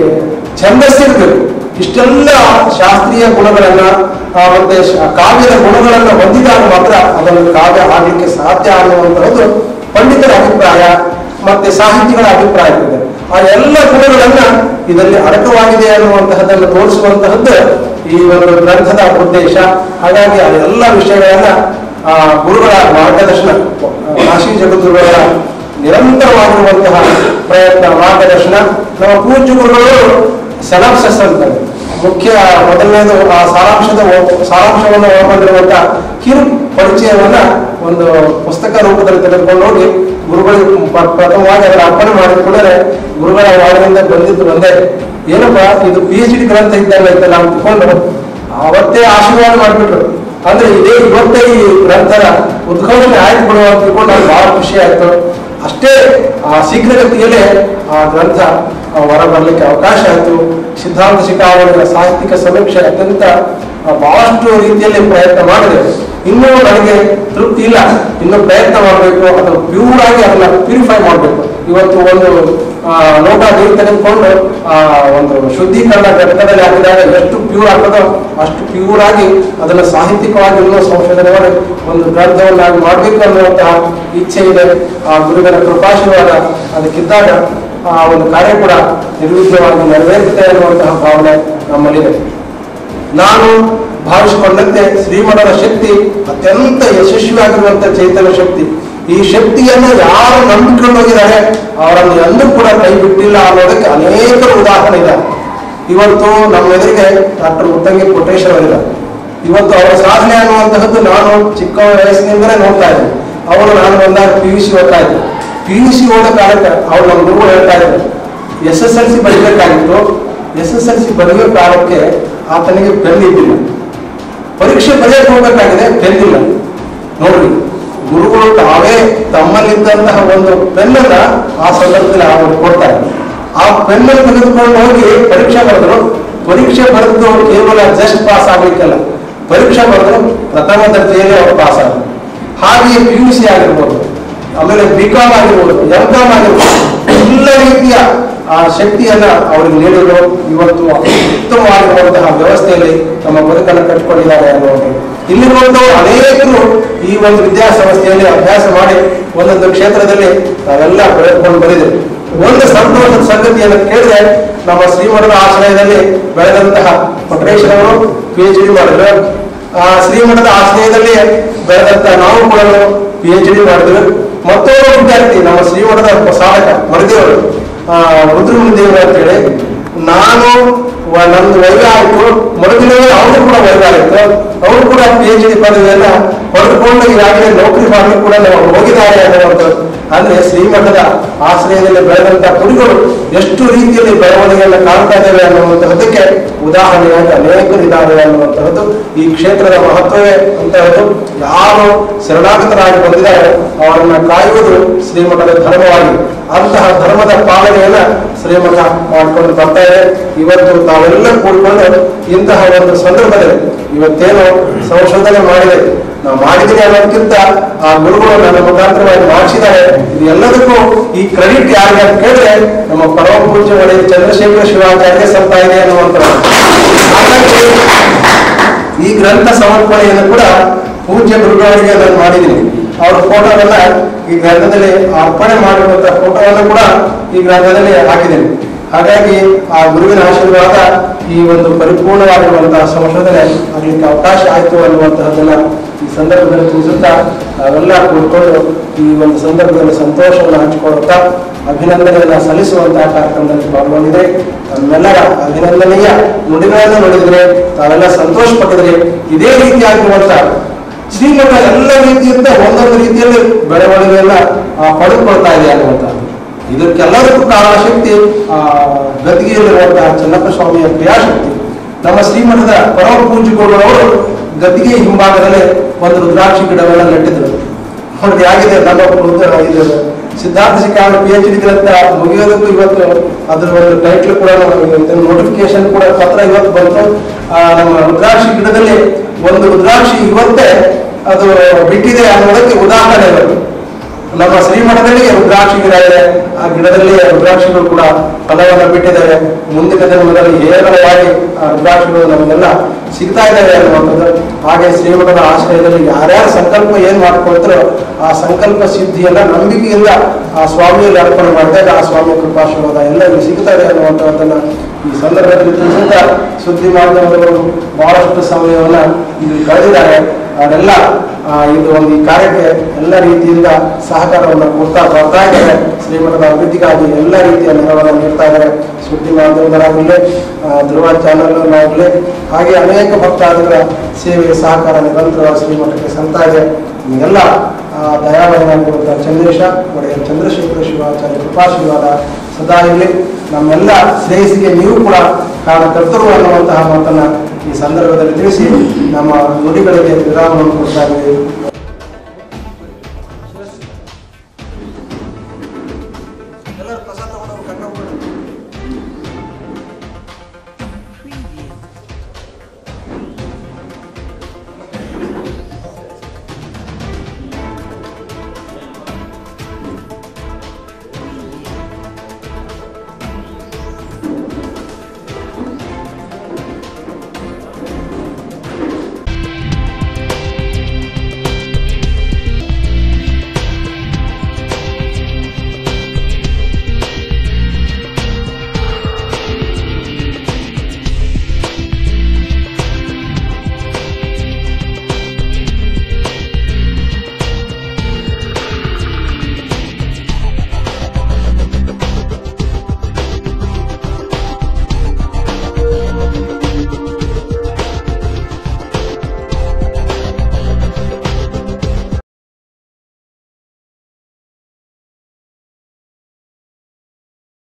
ಛಂದಸ್ಸು ಇರಬೇಕು ಇಷ್ಟೆಲ್ಲ ಶಾಸ್ತ್ರೀಯ ಗುಣಗಳನ್ನ ಆ, ಮತ್ತೆ ಶ- ಕಾವ್ಯದ ಗುಣಗಳನ್ನ ಹೊಂದಿದಾಗ ಮಾತ್ರ ಅದನ್ನು ಕಾವ್ಯ ಆಗಲಿಕ್ಕೆ ಸಾಧ್ಯ ಅನ್ನುವಂಥದ್ದು ಪಂಡಿತರ ಅಭಿಪ್ರಾಯ ಮತ್ತೆ ಸಾಹಿತಿಗಳ ಅಭಿಪ್ರಾಯ ಇದೆ ಆ ಎಲ್ಲ ಗುಣಗಳನ್ನ ಇದರಲ್ಲಿ ಅಡಕವಾಗಿದೆ ಅನ್ನುವಂತಹದ್ದನ್ನು ತೋರಿಸುವಂತಹದ್ದು ಈ ಒಂದು ಗ್ರಂಥದ ಉದ್ದೇಶ ಹಾಗಾಗಿ ಆ ಎಲ್ಲ ವಿಷಯಗಳನ್ನ ಆ ಗುರುಗಳ ಮಾರ್ಗದರ್ಶನ ಕಾಶಿ ಜಗದ್ಗುರುಗಳ ನಿರಂತರವಾಗಿರುವಂತಹ ಪ್ರಯತ್ನ ಮಾರ್ಗದರ್ಶನ ನಮ್ಮ ಪೂಜ್ಯ ಗುರುಗಳು ಸೆಲಾಪ್ಸಸ್ ಅಂತಾರೆ ಮುಖ್ಯ ಮೊದಲನೇದು ಆ ಸಾರಾಂಶದ ಒ- ಸಾರಾಂಶವನ್ನು ಒಳಗೊಂಡಿರುವಂತಹ ಕಿರು ಪರಿಚಯವನ್ನ ಒಂದು ಪುಸ್ತಕ ರೂಪದಲ್ಲಿ ತೆಗೆದುಕೊಂಡು ಹೋಗಿ ಗುರುಗಳಿಗೆ ಪ- ಪ್ರಥಮವಾಗಿ ಅದರ ಅರ್ಪಣೆ ಮಾಡಿದ ಕೂಡಲೇ ಗುರುಗಳ ವಾರದಿಂದ ಬಂದಿದ್ದು ಒಂದೇ ಏನಪ್ಪಾ ಇದು ಪಿ ಎಚ್ ಡಿ ಗ್ರಂಥ ಇದ್ದಂಗೆ ಐತಲ್ಲ ಅಂದ್ಕೊಂಡು ಅವತ್ತೇ ಆಶೀರ್ವಾದ ಮಾಡಿಬಿಟ್ರು ಅಂದ್ರೆ ಇದೇ ಇವತ್ತೇ ಈ ಗ್ರಂಥದ ಉದ್ಘಾಟನೆ ಆಯ್ತು ಬಿಡುವ ಅಂತ ತಿಳ್ಕೊಂಡು ನನಗೆ ಬಹಳ ಖುಷಿ ಆಯ್ತು ಅಷ್ಟೇ ಆ ಶೀಘ್ರಗತಿಯಲ್ಲೇ ಆ ಗ್ರಂಥ ಆ, ಹೊರ ಬರಲಿಕ್ಕೆ ಅವಕಾಶ ಆಯಿತು ಸಿದ್ಧಾಂತ ಶಿಖಾವಳಿಗಳ ಸಾಹಿತ್ಯಿಕ ಸಮೀಕ್ಷೆ ಅತ್ಯಂತ ಆ, ಬಹಳಷ್ಟು ರೀತಿಯಲ್ಲಿ ಪ್ರಯತ್ನ ಮಾಡಿದೆ ಇನ್ನೂ ನನಗೆ ತೃಪ್ತಿ ಇಲ್ಲ ಇನ್ನೂ ಪ್ರಯತ್ನ ಮಾಡಬೇಕು ಅದು ಪ್ಯೂರ್ ಆಗಿ ಅದನ್ನ ಪ್ಯೂರಿಫೈ ಮಾಡಬೇಕು ಇವತ್ತು ಒಂದು ಆ, ಲೋಟ ನೀರು ತೆಗೆದುಕೊಂಡು ಆ ಒಂದು ಶುದ್ಧೀಕರಣ ಘಟಕದಲ್ಲಿ ಹಾಕಿದಾಗ ಎಷ್ಟು ಪ್ಯೂರ್ ಆಗ್ತದೋ ಅಷ್ಟು ಪ್ಯೂರ್ ಆಗಿ ಅದನ್ನು ಸಾಹಿತ್ಯಿಕವಾಗಿ ಇನ್ನೂ ಸಂಶೋಧನೆ ಮಾಡಿ ಒಂದು ಗ್ರಂಥವನ್ನಾಗಿ ಮಾಡಬೇಕು ಅನ್ನುವಂತಹ ಇಚ್ಛೆ ಇದೆ ಆ ಗುರುಗಳ ಕೃಪಾಶೀರ್ವಾದ ಅದಕ್ಕಿದ್ದಾಗ ಆ ಒಂದು ಕಾರ್ಯ ಕೂಡ ನಿರ್ವಿಘ್ನವಾಗಿ ನೆರವೇರುತ್ತೆ ಅನ್ನುವಂತಹ ಭಾವನೆ ನಮ್ಮಲ್ಲಿದೆ ನಾನು ಭಾವಿಸಿಕೊಂಡಂತೆ ಶ್ರೀಮಠದ ಶಕ್ತಿ ಅತ್ಯಂತ ಯಶಸ್ವಿಯಾಗಿರುವಂತಹ ಚೈತನ್ಯ ಶಕ್ತಿ ಈ ಶಕ್ತಿಯನ್ನು ಯಾರು ನಂಬಿಕೊಂಡು ಹೋಗಿದ್ದಾರೆ ಅವರನ್ನು ಎಂದೂ ಕೂಡ ಕೈ ಬಿಟ್ಟಿಲ್ಲ ಅನ್ನೋದಕ್ಕೆ ಅನೇಕ ಉದಾಹರಣೆ ಇದೆ ಇವತ್ತು ನಮ್ಮ ಎದುರಿಗೆ ಡಾಕ್ಟರ್ ಮುತ್ತಂಗಿ ಕೊಟ್ಟೇಶ್ವರ ಇವತ್ತು ಅವರ ಸಾಧನೆ ಅನ್ನುವಂತಹದ್ದು ನಾನು ಚಿಕ್ಕ ವಯಸ್ಸಿನಿಂದಲೇ ನೋಡ್ತಾ ಇದ್ದೆ ಅವರು ನಾನು ಬಂದಾಗ ಪಿ ಯು ಸಿ ಓದ್ತಾ ಇದ್ದೆ ಪಿ ಯು ಸಿ ಓದೋ ಕಾಲಕ್ಕೆ ಅವ್ರು ನಮ್ಮ ಗುರುಗಳು ಹೇಳ್ತಾ ಇದ್ರು ಎಸ್ ಎಸ್ ಎಲ್ ಸಿ ಬರೀಬೇಕಾಗಿತ್ತು ಎಸ್ ಎಸ್ ಎಲ್ ಸಿ ಬರೆಯೋ ಕಾಲಕ್ಕೆ ಆತನಿಗೆ ಪೆನ್ ಇದ್ದಿಲ್ಲ ಪರೀಕ್ಷೆ ಬರೆಯಕ್ಕೆ ಹೋಗಬೇಕಾಗಿದೆ ಪೆನ್ ಇಲ್ಲ ನೋಡ್ರಿ ಗುರುಗಳು ತಾವೇ ತಮ್ಮಲ್ಲಿದ್ದಂತಹ ಒಂದು ಪೆನ್ನನ್ನ ಆ ಸಂದರ್ಭದಲ್ಲಿ ಅವರು ಕೊಡ್ತಾರೆ ಆ ಪೆನ್ನನ್ನು ತೆಗೆದುಕೊಂಡು ಹೋಗಿ ಪರೀಕ್ಷೆ ಬರೆದ್ರು ಪರೀಕ್ಷೆ ಬರೆದು ಕೇವಲ ಜಸ್ಟ್ ಪಾಸ್ ಆಗ್ಲಿಕ್ಕಲ್ಲ ಪರೀಕ್ಷೆ ಬರೆದ್ರು ಪ್ರಥಮ ದರ್ಜೆಯಲ್ಲಿ ಅವರು ಪಾಸ್ ಆದ್ರು ಹಾಗೆಯೇ ಪಿ ಯು ಸಿ ಆಗಿರ್ಬೋದು ಆಮೇಲೆ ಬಿ ಕಾಮ್ ಆಗಿರ್ಬೋದು ಎಂ ಕಾಮ್ ಆಗಿರ್ಬೋದು ಎಲ್ಲ ರೀತಿಯ ಆ ಶಕ್ತಿಯನ್ನ ಅವರಿಗೆ ನೀಡಲು ಇವತ್ತು ಉತ್ತಮವಾಗಿರುವಂತಹ ವ್ಯವಸ್ಥೆಯಲ್ಲಿ ತಮ್ಮ ಬದುಕನ್ನು ಕಟ್ಟಿಕೊಂಡಿದ್ದಾರೆ ಅನ್ನುವುದು ಇಲ್ಲಿರುವಂತಹ ಅನೇಕರು ಈ ಒಂದು ವಿದ್ಯಾಸಂಸ್ಥೆಯಲ್ಲಿ ಅಭ್ಯಾಸ ಮಾಡಿ ಒಂದೊಂದು ಕ್ಷೇತ್ರದಲ್ಲಿ ತಾವೆಲ್ಲ ಬೆಳೆದುಕೊಂಡು ಬಂದಿದೆ ಒಂದು ಸಂತೋಷದ ಸಂಗತಿಯನ್ನು ಕೇಳಿದ್ರೆ ನಮ್ಮ ಶ್ರೀಮಠದ ಆಶ್ರಯದಲ್ಲಿ ಬೆಳೆದಂತಹ ಕೊಟ್ರೇಶ್ವರವರು ಪಿ ಎಚ್ ಡಿ ಮಾಡಿದ್ರು ಆ ಶ್ರೀಮಠದ ಆಶ್ರಯದಲ್ಲಿ ಬೆಳೆದಂತಹ ನಾವು ಕೂಡ ಪಿ ಎಚ್ ಡಿ ಮಾಡಿದ್ರು ಮತ್ತೊಬ್ಬ ವಿದ್ಯಾರ್ಥಿ ನಮ್ಮ ಶ್ರೀಮಠದ ಸಾಧಕ ಮರದೇವರು ರುದ್ರಮುನಿದೇವರು ಅಂತೇಳಿ ನಾನು ವ- ನಂದು ವೈದ್ಯ ಆಯಿತು ಮರುದಿನವೇ ಅವರು ಕೂಡ ವೈದ್ಯ ಆಯಿತು ಅವರು ಕೂಡ ಪಿ ಎಚ್ ಡಿ ಪದವಿಯನ್ನ ಪಡೆದುಕೊಂಡು ಈಗಾಗಲೇ ನೌಕರಿ ಮಾಡಲು ಕೂಡ ನಾವು ಹೋಗಿದ್ದಾರೆ ಅನ್ನುವಂಥದ್ದು ಅಂದ್ರೆ ಶ್ರೀಮಠದ ಆಶ್ರಯದಲ್ಲಿ ಬೆಳೆದಂತ ಕುರಿಗಳು ಎಷ್ಟು ರೀತಿಯಲ್ಲಿ ಬೆಳವಣಿಗೆಯನ್ನು ಕಾಣ್ತಾ ಇದ್ದೇವೆ ಅನ್ನುವಂತಹದಕ್ಕೆ ಉದಾಹರಣೆಯಾಗಿ ಅನೇಕರಿದ್ದಾರೆ ಅನ್ನುವಂತಹದ್ದು ಈ ಕ್ಷೇತ್ರದ ಮಹತ್ವವೇ ಅಂತಹದ್ದು ಯಾರು ಶರಣಾಗತರಾಗಿ ಬಂದಿದ್ದಾರೆ ಅವರನ್ನ ಕಾಯುವುದು ಶ್ರೀಮಠದ ಧರ್ಮವಾಗಿದೆ ಅಂತಹ ಧರ್ಮದ ಪಾಲನೆಯನ್ನ ಶ್ರೀಮಠ ಮಾಡಿಕೊಂಡು ಬರ್ತಾ ಇದೆ ಇವತ್ತು ತಾವೆಲ್ಲ ಕೂಡಿಕೊಂಡು ಇಂತಹ ಒಂದು ಸಂದರ್ಭದಲ್ಲಿ ಇವತ್ತೇನು ಸಂಶೋಧನೆ ಮಾಡಿದೆ ನಾವು ಮಾಡಿದ್ದೀನಿ ಅನ್ನೋದಕ್ಕಿಂತ ಆ ಗುರುಗಳು ನನ್ನ ಮುಖಾಂತರವಾಗಿ ಮಾಡಿಸಿದ್ದಾರೆ ಇದು ಎಲ್ಲದಕ್ಕೂ ಈ ಕ್ರೆಡಿಟ್ ಯಾರಿಗೆ ಅಂತ ಕೇಳಿದ್ರೆ ನಮ್ಮ ಪರಮ ಪೂಜ್ಯ ಒಡೆಯ ಚಂದ್ರಶೇಖರ ಶಿವಾಚಾರ್ಯ ಸಲ್ತಾ ಇದೆ ಅನ್ನುವಂಥದ್ದು ಹಾಗಾಗಿ ಈ ಗ್ರಂಥ ಸಮರ್ಪಣೆಯನ್ನು ಕೂಡ ಪೂಜ್ಯ ಗುರುಗಳಿಗೆ ನಾನು ಮಾಡಿದ್ದೀನಿ ಅವರ ಫೋಟೋವನ್ನ ಈ ಗ್ರಂಥದಲ್ಲಿ ಅರ್ಪಣೆ ಮಾಡಿರುವಂತಹ ಫೋಟೋವನ್ನು ಕೂಡ ಈ ಗ್ರಂಥದಲ್ಲಿ ಹಾಕಿದ್ದೇನೆ ಹಾಗಾಗಿ ಆ ಗುರುವಿನ ಆಶೀರ್ವಾದ ಈ ಒಂದು ಪರಿಪೂರ್ಣವಾಗಿರುವಂತಹ ಸಂಶೋಧನೆ ಆಗಲಿಕ್ಕೆ ಅವಕಾಶ ಆಯಿತು ಅನ್ನುವಂತಹದ್ದನ್ನ ಈ ಸಂದರ್ಭದಲ್ಲಿ ತಿಳಿಸುತ್ತಾ ನಾವೆಲ್ಲ ಕೂತ್ಕೊಂಡು ಈ ಒಂದು ಸಂದರ್ಭದಲ್ಲಿ ಸಂತೋಷವನ್ನು ಹಂಚಿಕೊಳ್ಳುತ್ತಾ ಅಭಿನಂದನೆಯನ್ನ ಸಲ್ಲಿಸುವಂತಹ ಕಾರ್ಯಕ್ರಮದಲ್ಲಿ ಪಾಲ್ಗೊಂಡಿದೆ ನಮ್ಮೆಲ್ಲರ ಅಭಿನಂದನೆಯ ನುಡಿಗಳನ್ನು ನೋಡಿದ್ರೆ ತಾವೆಲ್ಲ ಸಂತೋಷ ಪಟ್ಟಿದ್ರೆ ಇದೇ ರೀತಿಯಾಗಿರುವಂತ ಶ್ರೀಮಠ ಎಲ್ಲ ರೀತಿಯಿಂದ ಒಂದೊಂದು ರೀತಿಯಲ್ಲಿ ಬೆಳವಣಿಗೆಯನ್ನ ಆ, ಪಡೆದುಕೊಳ್ತಾ ಇದೆ ಅನ್ನುವಂಥದ್ದು ಇದಕ್ಕೆಲ್ಲದಕ್ಕೂ ಕಾರಣ ಶಕ್ತಿ ಆ ಗದ್ದಿಗೆಯಲ್ಲಿರುವಂತಹ ಚೆನ್ನಪ್ಪ ಸ್ವಾಮಿಯ ಕ್ರಿಯಾಶಕ್ತಿ ನಮ್ಮ ಶ್ರೀಮಠದ ಪರಮ ಪೂಜ್ಯಗಳು ಗದ್ದಿಗೆ ಹಿಂಭಾಗದಲ್ಲಿ ಒಂದು ರುದ್ರಾಕ್ಷಿ ಗಿಡವನ್ನು ನೆಟ್ಟಿದ್ರು ನೋಡಿ ಆಗಿದೆ ನಮ್ಮ ವೃದ್ಧ- ಇದು Siddhartha Shikhamani P H D ಗ್ರಂಥ ಮುಗಿಯೋದಕ್ಕೂ ಇವತ್ತು ಅದ್ರ ಒಂದು ಟೈಟ್ಲ್ ಕೂಡ ನೋಟಿಫಿಕೇಶನ್ ಕೂಡ ಪತ್ರ ಇವತ್ತು ಬಂತು ಆ, ನಮ್ಮ ರುದ್ರಾಕ್ಷಿ ಗಿಡದಲ್ಲಿ ಒಂದು ರುದ್ರಾಕ್ಷಿ ಇವತ್ತೇ ಅದು ಬಿಟ್ಟಿದೆ ಅನ್ನೋದಕ್ಕೆ ಉದಾಹರಣೆ ಇರೋದು ನಮ್ಮ ಶ್ರೀಮಠದಲ್ಲಿ ರುದ್ರಾಕ್ಷಿ ಗಿಡ ಇದೆ ಆ ಗಿಡದಲ್ಲಿ ರುದ್ರಾಕ್ಷಿಗಳು ಕೂಡ ಫಲವನ್ನು ಬಿಟ್ಟಿದ್ದಾರೆ ಮುಂದಿನ ದಿನಗಳಲ್ಲಿ ಹೇರಳವಾಗಿ ಆ ರುದ್ರಾಕ್ಷಿಗಳು ನಮಗೆಲ್ಲ ಸಿಗ್ತಾ ಇದ್ದಾವೆ ಅನ್ನುವಂಥದ್ದು ಹಾಗೆ ಶ್ರೀಮಠದ ಆಶ್ರಯದಲ್ಲಿ ಯಾರ್ಯಾರು ಸಂಕಲ್ಪ ಏನ್ ಮಾಡ್ಕೊಳ್ತಾರೋ ಆ ಸಂಕಲ್ಪ ಸಿದ್ಧಿಯನ್ನ ನಂಬಿಕೆಯಿಂದ ಆ ಸ್ವಾಮಿಯಲ್ಲಿ ಅರ್ಪಣೆ ಮಾಡಿದಾಗ ಆ ಸ್ವಾಮಿಯ ಕೃಪಾಶೀರ್ವಾದ ಎಲ್ಲರಿಗೂ ಸಿಗ್ತದೆ ಅನ್ನುವಂಥದ್ದನ್ನ ಈ ಸಂದರ್ಭದಲ್ಲಿ ತಿಳಿಸುತ್ತಾ ಸುದ್ದಿ ಮಾಧ್ಯಮದವರು ಬಹಳಷ್ಟು ಸಮಯವನ್ನ ಇಲ್ಲಿ ಕಳೆದಿದ್ದಾರೆ ಅವರೆಲ್ಲ ಆ, ಇದು ಒಂದು ಈ ಕಾರ್ಯಕ್ಕೆ ಎಲ್ಲ ರೀತಿಯಿಂದ ಸಹಕಾರವನ್ನು ಕೊಡ್ತಾ ಬರ್ತಾ ಇದ್ದಾರೆ ಶ್ರೀಮಠದ ಅಭಿವೃದ್ಧಿಗಾಗಿ ಎಲ್ಲ ರೀತಿಯ ನೆರವನ್ನು ನೀಡ್ತಾ ಇದ್ದಾರೆ ಸುದ್ದಿ ಮಾಧ್ಯಮದರಾಗಲಿ ಆ, ಧ್ರುವ ಚಾನಲ್ನಾಗಲಿ ಹಾಗೆ ಅನೇಕ ಭಕ್ತಾದಿಗಳ ಸೇವೆ ಸಹಕಾರ ನಿರಂತರವಾಗಿ ಶ್ರೀಮಠಕ್ಕೆ ಸಂತಾ ಇದೆ ಎಲ್ಲ ದಯಾಮಯನಾಗಿರುವಂತಹ ಚಂದ್ರೇಶ ಒಡೆಯ ಚಂದ್ರಶೇಖರ ಶಿವಾಚಾರ್ಯ ಕೃಪಾಶೀರ್ವಾದ ಸದಾ ಇರಲಿ ನಮ್ಮೆಲ್ಲ ಶ್ರೇಯಸ್ಸಿಗೆ ನೀವು ಕೂಡ ಕಾರಣಕರ್ತರು ಅನ್ನುವಂತಹ ಮಾತನ್ನ ಈ ಸಂದರ್ಭದಲ್ಲಿ ತಿಳಿಸಿ ನಮ್ಮ ನುಡಿಗಳಿಗೆ ವಿರಾಮವನ್ನು ಕೊಡ್ತಾ ಇದ್ದೀವಿ